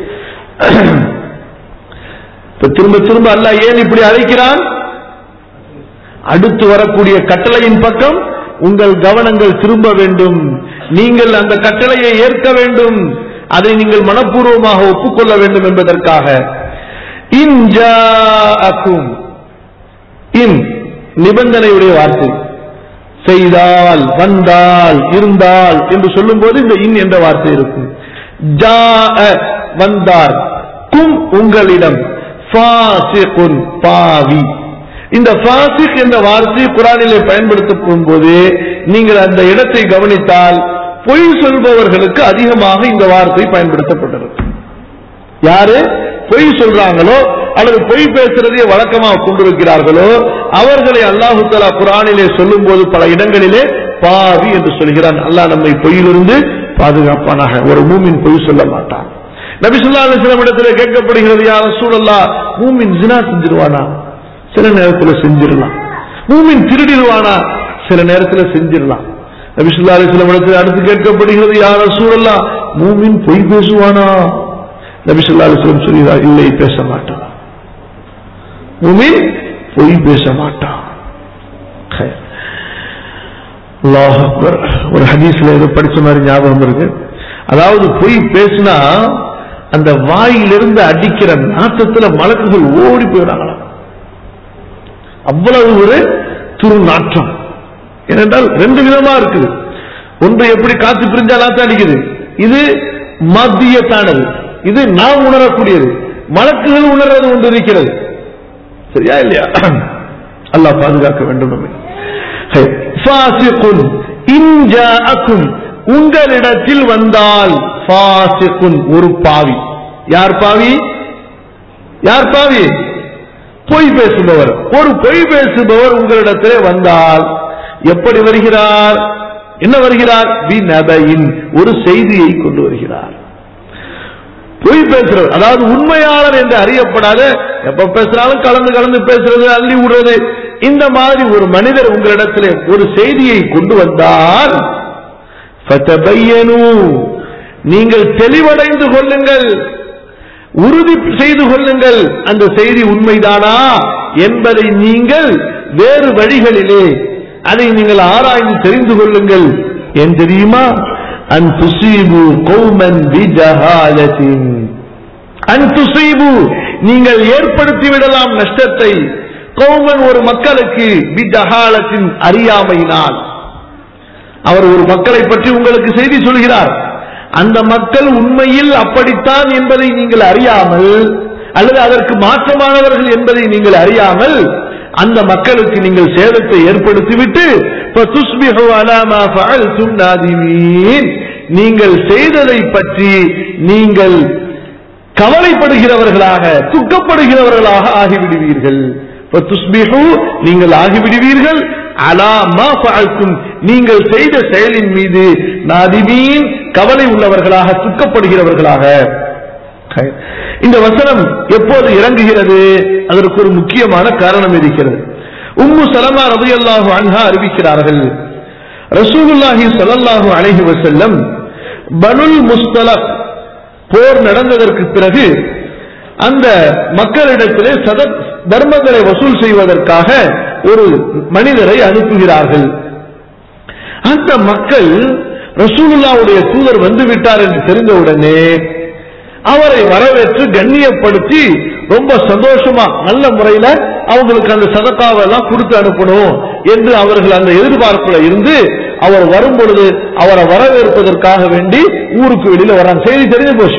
[SPEAKER 2] இப்ப திரும்ப திரும்ப அல்லாஹ் ஏன் இப்படி அழைக்கிறான் அடுத்து வரக்கூடிய கட்டளையின் பக்கம் உங்கள் கவனங்கள் திரும்ப வேண்டும் நீங்கள் அந்த கட்டளையை ஏற்க வேண்டும் அதை நீங்கள் மனப்பூர்வமாக ஒப்புக்கொள்ள வேண்டும் என்பதற்காக இன் ஜாஅக்கும் இன் நிபந்தனையுடைய வார்த்தை செய்தால் வந்தால் இருந்தால் என்று சொல்லும்போது இந்த இன் என்ற வார்த்தை இருக்கும் ஜாஅ வந்தார் கும் உங்களிடம் ஃபாசிகுன் பாவி இந்த ஃபாசிக் என்ற வார்த்தை குரானிலே பயன்படுத்தப்படும் போது நீங்கள் அந்த இடத்தை கவனித்தால் பொய் சொல்பவர்களுக்கு அதிகமாக இந்த வார்த்தை பயன்படுத்தப்பட்டிருக்கு யாரு பொய் சொல்றாங்களோ அல்லது பொய் பேசுறதையே வழக்கமாக கொண்டிருக்கிறார்களோ அவர்களை அல்லாஹு தலா குரானிலே சொல்லும் போது பல இடங்களிலே பாவி என்று சொல்கிறான் அல்லாஹ் நம்மை பொய்யிலிருந்து பாதுகாப்பானாக ஒரு மூமின் பொய் சொல்ல மாட்டான் நபி சொல்லா அலிஸ்லாம் இடத்துல கேட்கப்படுகிறது யார் சூழல்லா மூமின் ஜினா செஞ்சிருவானா சில நேரத்தில் செஞ்சிடலாம் மூமின் திருடிடுவானா சில நேரத்தில் செஞ்சிடலாம் நபி சொல்லா அலிஸ்லாம் இடத்துல அடுத்து கேட்கப்படுகிறது யார் சூழல்லா மூமின் பொய் பேசுவானா நபி சொல்லா அலிஸ்லாம் சொல்கிறார் இல்லை பேச மாட்டான் மூமின் பொய் பேச மாட்டான் அல்லாஹ் அக்பர். ஒரு ஹதீஸ்ல ஏதோ படிச்ச மாதிரி ஞாபகம் இருக்கு அதாவது பொய் பேசினா அந்த வாயிலிருந்து அடிக்கிற நாட்டத்துல மலக்குகள் ஓடி போயிடாங்களாம் அவ்வளவு ஒரு துரு நாற்றம் ஏனென்றால் ரெண்டு விதமா இருக்குது ஒன்று எப்படி காத்து பிரிஞ்சா நாத்தம் அடிக்குது இது மத்தியத்தானது இது நாம் உணரக்கூடியது மலக்குகள் உணர்றது ஒன்று இருக்கிறது சரியா இல்லையா அல்லாஹ் பாதுகாக்க வேண்டும் நம்மை ஹை. ஃபாசிகுன் இன் ஜாஅக்கும் உங்களிடத்தில் வந்தால் ஃபாசிகுன் ஒரு பாவி யார் பாவி யார் பாவி பொய் பேசுபவர் ஒரு பொய் பேசுபவர் உங்களிடத்திலே வந்தால் எப்படி வருகிறார் என்ன வருகிறார் வி நபையின் ஒரு செய்தியை கொண்டு வருகிறார் பொய் பேசுறவர் அதாவது உண்மையாளர் என்று அறியப்படாத எப்ப பேசுறாலும் கலந்து கலந்து பேசுறது அள்ளி விடுறது இந்த மாதிரி ஒரு மனிதர் உங்களிடத்திலே ஒரு செய்தியை கொண்டு வந்தால் فَتَبَيَّنُوا நீங்கள் தெளிவடைந்து கொள்ளுங்கள் உறுதி செய்து கொள்ளுங்கள் அந்த செய்தி உண்மைதானா என்பதை நீங்கள் வேறு வழிகளிலே அதை நீங்கள் ஆராய்ந்து தெரிந்து கொள்ளுங்கள் ஏன் தெரியுமா அன் துசீபு கௌமன் பிஜஹாலத்தின் அன் துசீபு நீங்கள் ஏற்படுத்தி விடலாம் நஷ்டத்தை கௌமன் ஒரு மக்களுக்கு பிஜஹாலத்தின் அறியாமையினால் அவர் ஒரு மக்களை பற்றி உங்களுக்கு செய்தி சொல்கிறார் அந்த மக்கள் உண்மையில் அப்படித்தான் என்பதை நீங்கள் அறியாமல் அல்லது அதற்கு மாற்றமானவர்கள் என்பதை நீங்கள் அறியாமல் அந்த மக்களுக்கு நீங்கள் சேதத்தை ஏற்படுத்திவிட்டு فَتُصْبِحُوا عَلَى مَا فَعَلْتُمْ نَادِمِينَ. நீங்கள் செய்ததை பற்றி நீங்கள் கவலைப்படுகிறவர்களாக துக்கப்படுகிறவர்களாக ஆகிவிடுவீர்கள் فَتُصْبِحُوا நீங்கள் ஆகிவிடுவீர்கள் அலா மா ஃபஅல்தும் நீங்கள் செய்த செயலின் மீது நாதிமீன் கவலை உள்ளவர்களாக துக்கப்படுகிறவர்களாக இந்த வசனம் எப்போது இறங்குகிறது அதற்கு ஒரு முக்கியமான காரணம் இருக்கிறது உம்மு சலமா ரலியல்லாஹு அன்ஹா அறிவிக்கிறார்கள் ரசூலுல்லாஹி ஸல்லல்லாஹு அலைஹி வஸல்லம் பனுல் முஸ்தலக் போர் நடந்ததற்கு பிறகு அந்த மக்களிடத்திலே சத தர்மங்களை வசூல் செய்வதற்காக ஒரு மனிதரை அனுப்புகிறார்கள் அந்த மக்கள் ரசூலுல்லாவுடைய தூதர் வந்து விட்டார் என்று தெரிந்தவுடனே அவரை வரவேற்று கண்ணியப்படுத்தி ரொம்ப சந்தோஷமா நல்ல முறையில அவங்களுக்கு அந்த சதக்காவை எல்லாம் கொடுத்து அனுப்பணும் என்று அவர்கள் அந்த எதிர்பார்ப்புல இருந்து அவர் வரும் பொழுது அவரை வரவேற்பதற்காக வேண்டி ஊருக்கு வெளியில வர்றாங்க செய்தி தெரிஞ்சு போச்சு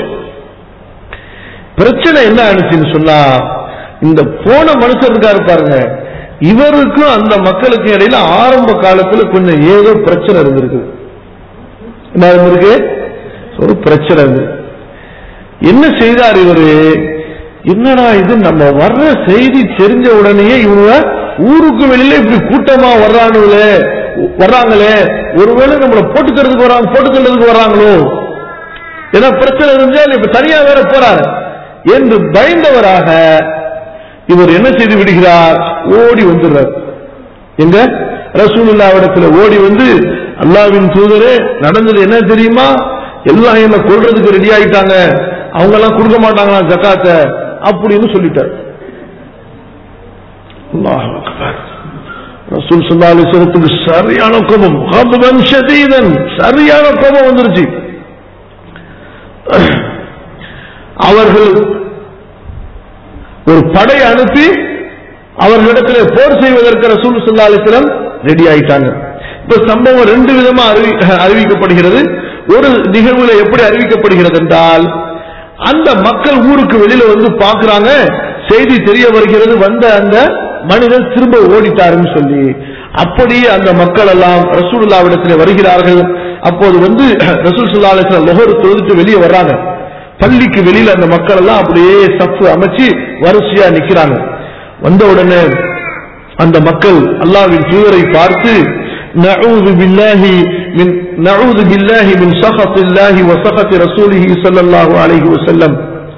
[SPEAKER 2] பிரச்சனை என்ன ஆனிச்சுன்னு சொன்னா இந்த போன மனுஷர் இருக்காரு பாருங்க இவருக்கும் அந்த மக்களுக்கு இடையில ஆரம்ப காலத்துல கொஞ்சம் ஏதோ பிரச்சனை இருந்திருக்கு என்ன இருந்திருக்கு ஒரு பிரச்சனை இருந்து என்ன செய்தார் இவரு என்னடா இது நம்ம வர்ற செய்தி தெரிஞ்ச உடனேயே இவங்க ஊருக்கு வெளியில இப்படி கூட்டமா வர்றானுங்களே வர்றாங்களே ஒருவேளை நம்மளை போட்டுக்கிறதுக்கு வர்றாங்க போட்டுக்கிறதுக்கு வர்றாங்களோ ஏன்னா பிரச்சனை இருந்தா இப்ப தனியா வேற போறாரு என்று பயந்தவராக இவர் என்ன செய்து விடுகிறார் ஓடி வந்துடுறார் எங்க ரசூலுல்லாவிடத்துல ஓடி வந்து அல்லாவின் தூதரே நடந்தது என்ன தெரியுமா எல்லாம் என்ன கொள்றதுக்கு ரெடி ஆயிட்டாங்க அவங்க எல்லாம் கொடுக்க மாட்டாங்களா ஜக்காத்த அப்படின்னு சொல்லிட்டார் அல்லாஹ் அக்பர். ரசூல் சல்லா அலிஸ்வரத்துக்கு சரியான கோபம் கபன் ஷதீதன் சரியான கோபம் வந்துருச்சு அவர்கள் ஒரு படை அனுப்பி அவர்களிடத்தில் போர் செய்வதற்கு ரசூல் சல்லா அலிஸ்லம் ரெடி ஆயிட்டாங்க இப்ப சம்பவம் ரெண்டு விதமா அறிவி- அறிவிக்கப்படுகிறது ஒரு நிகழ்வுல எப்படி அறிவிக்கப்படுகிறது என்றால் அந்த மக்கள் ஊருக்கு வெளியில வந்து பாக்குறாங்க செய்தி தெரிய வருகிறது வந்த அந்த மனிதன் திரும்ப ஓடிட்டாருன்னு சொல்லி அப்படியே அந்த மக்கள் எல்லாம் ரசூலுல்லாவிடத்தில் வருகிறார்கள் அப்போது வந்து ரசூல் சுல்லா அலிஸ்லாம் லொஹர் தொழுதுட்டு வெளியே வர்றாங்க பள்ளிக்கு வெளியில அந்த மக்கள் எல்லாம் அப்படியே சப்பு அமைச்சு வரிசையா நிக்கிறாங்க வந்த உடனே அந்த மக்கள் அல்லாஹ்வின் தூதரை பார்த்து நஊது பில்லாஹி மின் நஊது பில்லாஹி மின் சஹத்தில்லாஹி வ சஹத்தி ரசூலிஹி ஸல்லல்லாஹு அலைஹி வஸல்லம்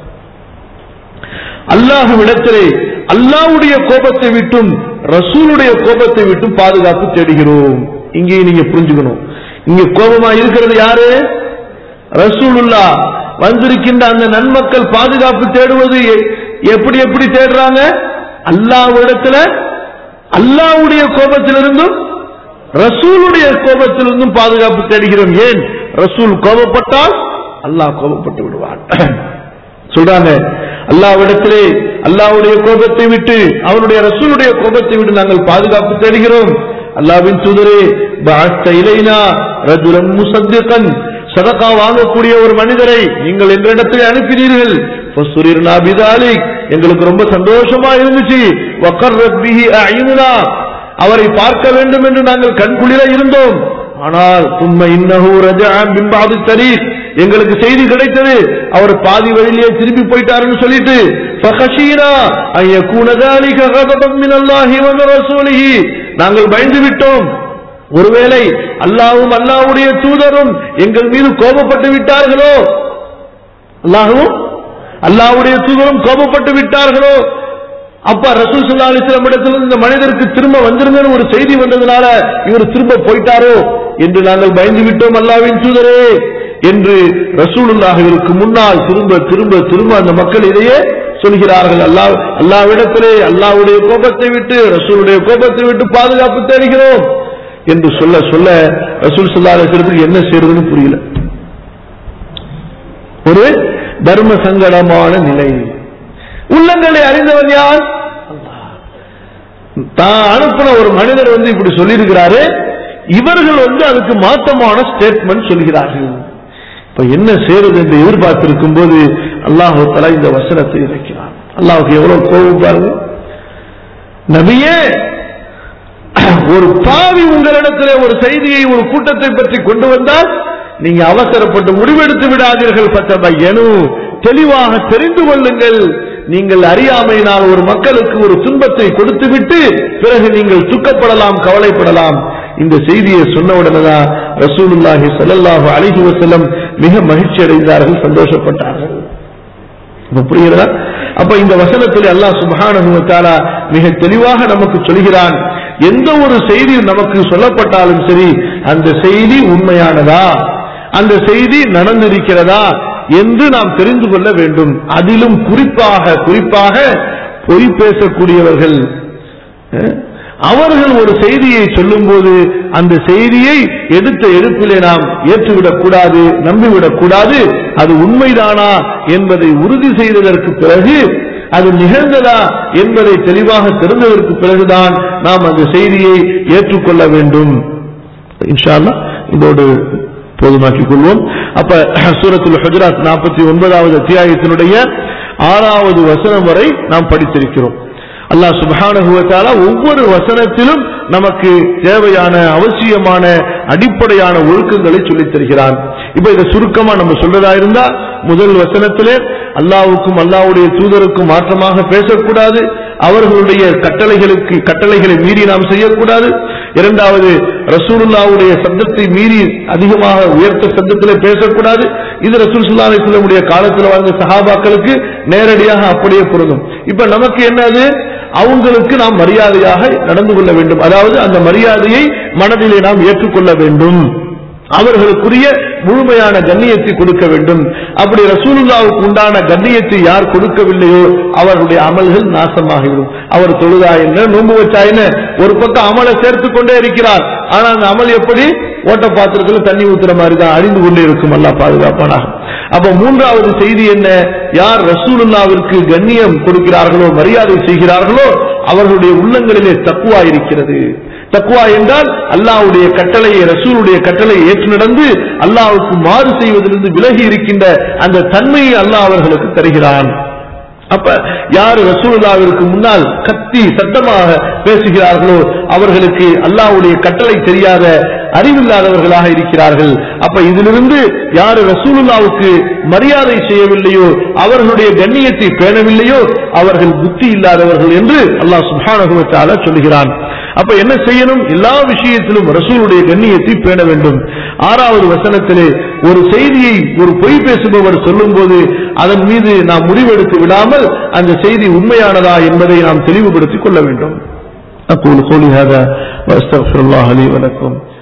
[SPEAKER 2] அல்லாஹ்விடத்திலே அல்லாஹ்வுடைய கோபத்தை விட்டும் ரசூலுடைய கோபத்தை விட்டும் பாதுகாப்பு தேடுகிறோம் இங்கே நீங்க புரிஞ்சுக்கணும் இங்க கோபமா இருக்கிறது யாரு ரசூலுல்லா வந்திருக்கின்ற அந்த நன்மக்கள் பாதுகாப்பு தேடுவது எ- எப்படி எப்படி தேடுறாங்க அல்லாஹ்விடத்துல அல்லாஹ்வுடைய கோபத்திலிருந்தும் ரசூலுடைய கோபத்திலிருந்தும் பாதுகாப்பு தேடுகிறோம் ஏன் ரசூல் கோபப்பட்டால் அல்லாஹ் கோபப்பட்டு விடுவான் சொல்றாங்க அல்லாவிடத்திலே அல்லாவுடைய கோபத்தை விட்டு அவனுடைய ரசூலுடைய கோபத்தை விட்டு நாங்கள் பாதுகாப்பு தேடுகிறோம் அல்லாவின் தூதரே பஅஸ்த இலைனா ரஜுலன் முசத்திகன் சதகா வாங்கக்கூடிய ஒரு மனிதரை நீங்கள் என்ற இடத்திலே அனுப்பினீர்கள் ஃபசுரிர்னா பிதாலிக் எங்களுக்கு ரொம்ப சந்தோஷமா இருந்துச்சு வக்கர்ரத் பிஹி அய்னுனா அவரை பார்க்க வேண்டும் என்று நாங்கள் கண்குளிர இருந்தோம் ஆனால் தும்ம இன்னஹு ரஜா மின் பாதி தரீக் எங்களுக்கு செய்தி கிடைத்தது அவர் பாதி வழியிலே திரும்பி போயிட்டாருன்னு சொல்லிட்டு ஃபகஷீனா அன் யகூன ذلك غضبا من الله ورسوله நாங்கள் பயந்து விட்டோம் ஒருவேளை அல்லாஹ்வும் அல்லாஹ்வுடைய தூதரும் எங்கள் மீது கோபப்பட்டு விட்டார்களோ அல்லாஹ்வும் அல்லாஹ்வுடைய தூதரும் கோபப்பட்டு விட்டார்களோ அப்ப ரசூல் ஸல்லல்லாஹு அலைஹி வஸல்லம் இடத்துல இந்த மனிதருக்கு திரும்ப வந்திருங்கன்னு ஒரு செய்தி வந்ததுனால இவர் திரும்ப போயிட்டாரோ என்று நாங்கள் பயந்து விட்டோம் அல்லாஹ்வின் தூதரே என்று ரசூலுல்லாஹிற்கு முன்னால் திரும்ப திரும்ப திரும்ப அந்த மக்கள் இதையே சொல்கிறார்கள் அல்லாஹ் அல்லாவிடத்திலே அல்லாஹ்வுடைய கோபத்தை விட்டு ரசூலுடைய கோபத்தை விட்டு பாதுகாப்பு தேடுகிறோம் என்று சொல்ல சொல்ல ரசூல் ஸல்லல்லாஹு அலைஹி வஸல்லத்துக்கு என்ன செய்யறதுன்னு புரியல ஒரு தர்ம சங்கடமான நிலை உள்ளங்களை அறிந்தவன் யார் தான் அனுப்பின ஒரு மனிதர் வந்து இப்படி சொல்லியிருக்கிறாரு இவர்கள் வந்து அதுக்கு மாற்றமான ஸ்டேட்மெண்ட் சொல்கிறார்கள் இப்ப என்ன செய்யறது என்று எதிர்பார்த்திருக்கும் போது அல்லாஹு தலா இந்த வசனத்தை இறக்கிறான் அல்லாஹுக்கு எவ்வளவு கோபம் பாருங்க நபியே ஒரு பாவி உங்களிடத்திலே ஒரு செய்தியை ஒரு கூட்டத்தை பற்றி கொண்டு வந்தால் நீங்க அவசரப்பட்டு முடிவெடுத்து விடாதீர்கள் பத்தபையனு தெளிவாக தெரிந்து கொள்ளுங்கள் நீங்கள் அறியாமையினால் ஒரு மக்களுக்கு ஒரு துன்பத்தை கொடுத்துவிட்டு பிறகு நீங்கள் துக்கப்படலாம் கவலைப்படலாம் இந்த செய்தியை சொன்ன உடனேதான் ரசூலுல்லாஹி ஸல்லல்லாஹு அலைஹி வஸல்லம் மிக மகிழ்ச்சி அடைந்தார்கள் சந்தோஷப்பட்டார்கள் இப்ப புரிகிறதா அப்ப இந்த வசனத்தில் அல்லாஹ் சுப்ஹானஹு வ தஆலா மிக தெளிவாக நமக்கு சொல்கிறான் எந்த ஒரு செய்தி நமக்கு சொல்லப்பட்டாலும் சரி அந்த செய்தி உண்மையானதா அந்த செய்தி நடந்திருக்கிறதா என்று நாம் தெரிந்து கொள்ள வேண்டும் அதிலும் குறிப்பாக குறிப்பாக பொய் பேசக்கூடியவர்கள் அஹ், அவர்கள் ஒரு செய்தியை சொல்லும்போது அந்த செய்தியை எடுத்த எடுப்பிலே நாம் ஏற்றுவிடக் கூடாது நம்பிவிடக் கூடாது அது உண்மைதானா என்பதை உறுதி செய்ததற்கு பிறகு அது நிகழ்ந்ததா என்பதை தெளிவாக தெரிந்ததற்கு பிறகுதான் நாம் அந்த செய்தியை ஏற்றுக்கொள்ள வேண்டும் இன்ஷா அல்லாஹ் இதோடு போதுமாக்கிக் கொள்வோம் அப்ப சூரத்துல் ஹுஜராத் நாற்பத்தி ஒன்பதாவது அத்தியாயத்தினுடைய ஆறாவது வசனம் வரை நாம் படித்திருக்கிறோம் அல்லாஹ் சுப்ஹானஹு வ தஆலா ஒவ்வொரு வசனத்திலும் நமக்கு தேவையான அவசியமான அடிப்படையான ஒழுக்கங்களை சொல்லித் தருகிறான் இப்ப இதை சுருக்கமா நம்ம சொல்றதா இருந்தா முதல் வசனத்திலே அல்லாஹ்வுக்கும் அல்லாஹ்வுடைய தூதருக்கும் மாற்றமாக பேசக்கூடாது அவர்களுடைய கட்டளைகளுக்கு கட்டளைகளை மீறி நாம் செய்யக்கூடாது இரண்டாவது ரசூலுல்லாவுடைய சப்தத்தை மீறி அதிகமாக உயர்த்த சப்தத்திலே பேசக்கூடாது இது ரசூல் சுல்லா அலிஸ்லமுடைய காலத்தில் வாழ்ந்த சஹாபாக்களுக்கு நேரடியாக அப்படியே பொருந்தும் இப்ப நமக்கு என்னது அவங்களுக்கு நாம் மரியாதையாக நடந்து கொள்ள வேண்டும் அதாவது அந்த மரியாதையை மனதிலே நாம் ஏற்றுக்கொள்ள வேண்டும் அவர்களுக்குரிய முழுமையான கண்ணியத்தை கொடுக்க வேண்டும் அப்படி ரசூலுல்லாவுக்கு உண்டான கண்ணியத்தை யார் கொடுக்கவில்லையோ அவர்களுடைய அமல்கள் நாசமாகிவிடும் அவர் தொழுதா என்ன நோன்பு வச்சா என்ன ஒரு பக்கம் அமலை சேர்த்து கொண்டே இருக்கிறார் ஆனா அந்த அமல் எப்படி ஓட்ட பாத்திரத்துல தண்ணி ஊத்துற மாதிரி தான் அழிந்து கொண்டே இருக்கும் அல்லா பாதுகாப்பானாக அப்ப மூன்றாவது செய்தி என்ன யார் ரசூலுல்லாவிற்கு கண்ணியம் கொடுக்கிறார்களோ மரியாதை செய்கிறார்களோ அவர்களுடைய உள்ளங்களிலே தக்குவா இருக்கிறது தக்குவா என்றால் அல்லாஹ்வுடைய கட்டளையை ரசூலுடைய கட்டளையை ஏற்று நடந்து அல்லாஹ்வுக்கு மாறு செய்வதிலிருந்து விலகி இருக்கின்ற அந்த தன்மையை அல்லாஹ் அவர்களுக்கு தருகிறான் அப்ப யார் ரசூலுல்லாவிற்கு முன்னால் கத்தி சத்தமாக பேசுகிறார்களோ அவர்களுக்கு அல்லாஹ்வுடைய கட்டளை தெரியாத அறிவில்லாதவர்களாக இருக்கிறார்கள் அப்ப இதிலிருந்து யார் ரசூலுல்லாவுக்கு மரியாதை செய்யவில்லையோ அவர்களுடைய கண்ணியத்தை பேணவில்லையோ அவர்கள் புத்தி இல்லாதவர்கள் என்று அல்லாஹ் சுப்ஹானஹு வ தஆலா சொல்கிறான் அப்ப என்ன செய்யணும் எல்லா விஷயத்திலும் ரசூலுடைய கண்ணியத்தை பேண வேண்டும் ஆறாவது வசனத்திலே ஒரு செய்தியை ஒரு பொய் பேசுபவர் சொல்லும்போது அதன் மீது நாம் முடிவெடுத்து விடாமல் அந்த செய்தி உண்மையானதா என்பதை நாம் தெளிவுபடுத்திக் கொள்ள வேண்டும் أقول قولي هذا وأستغفر الله لي ولكم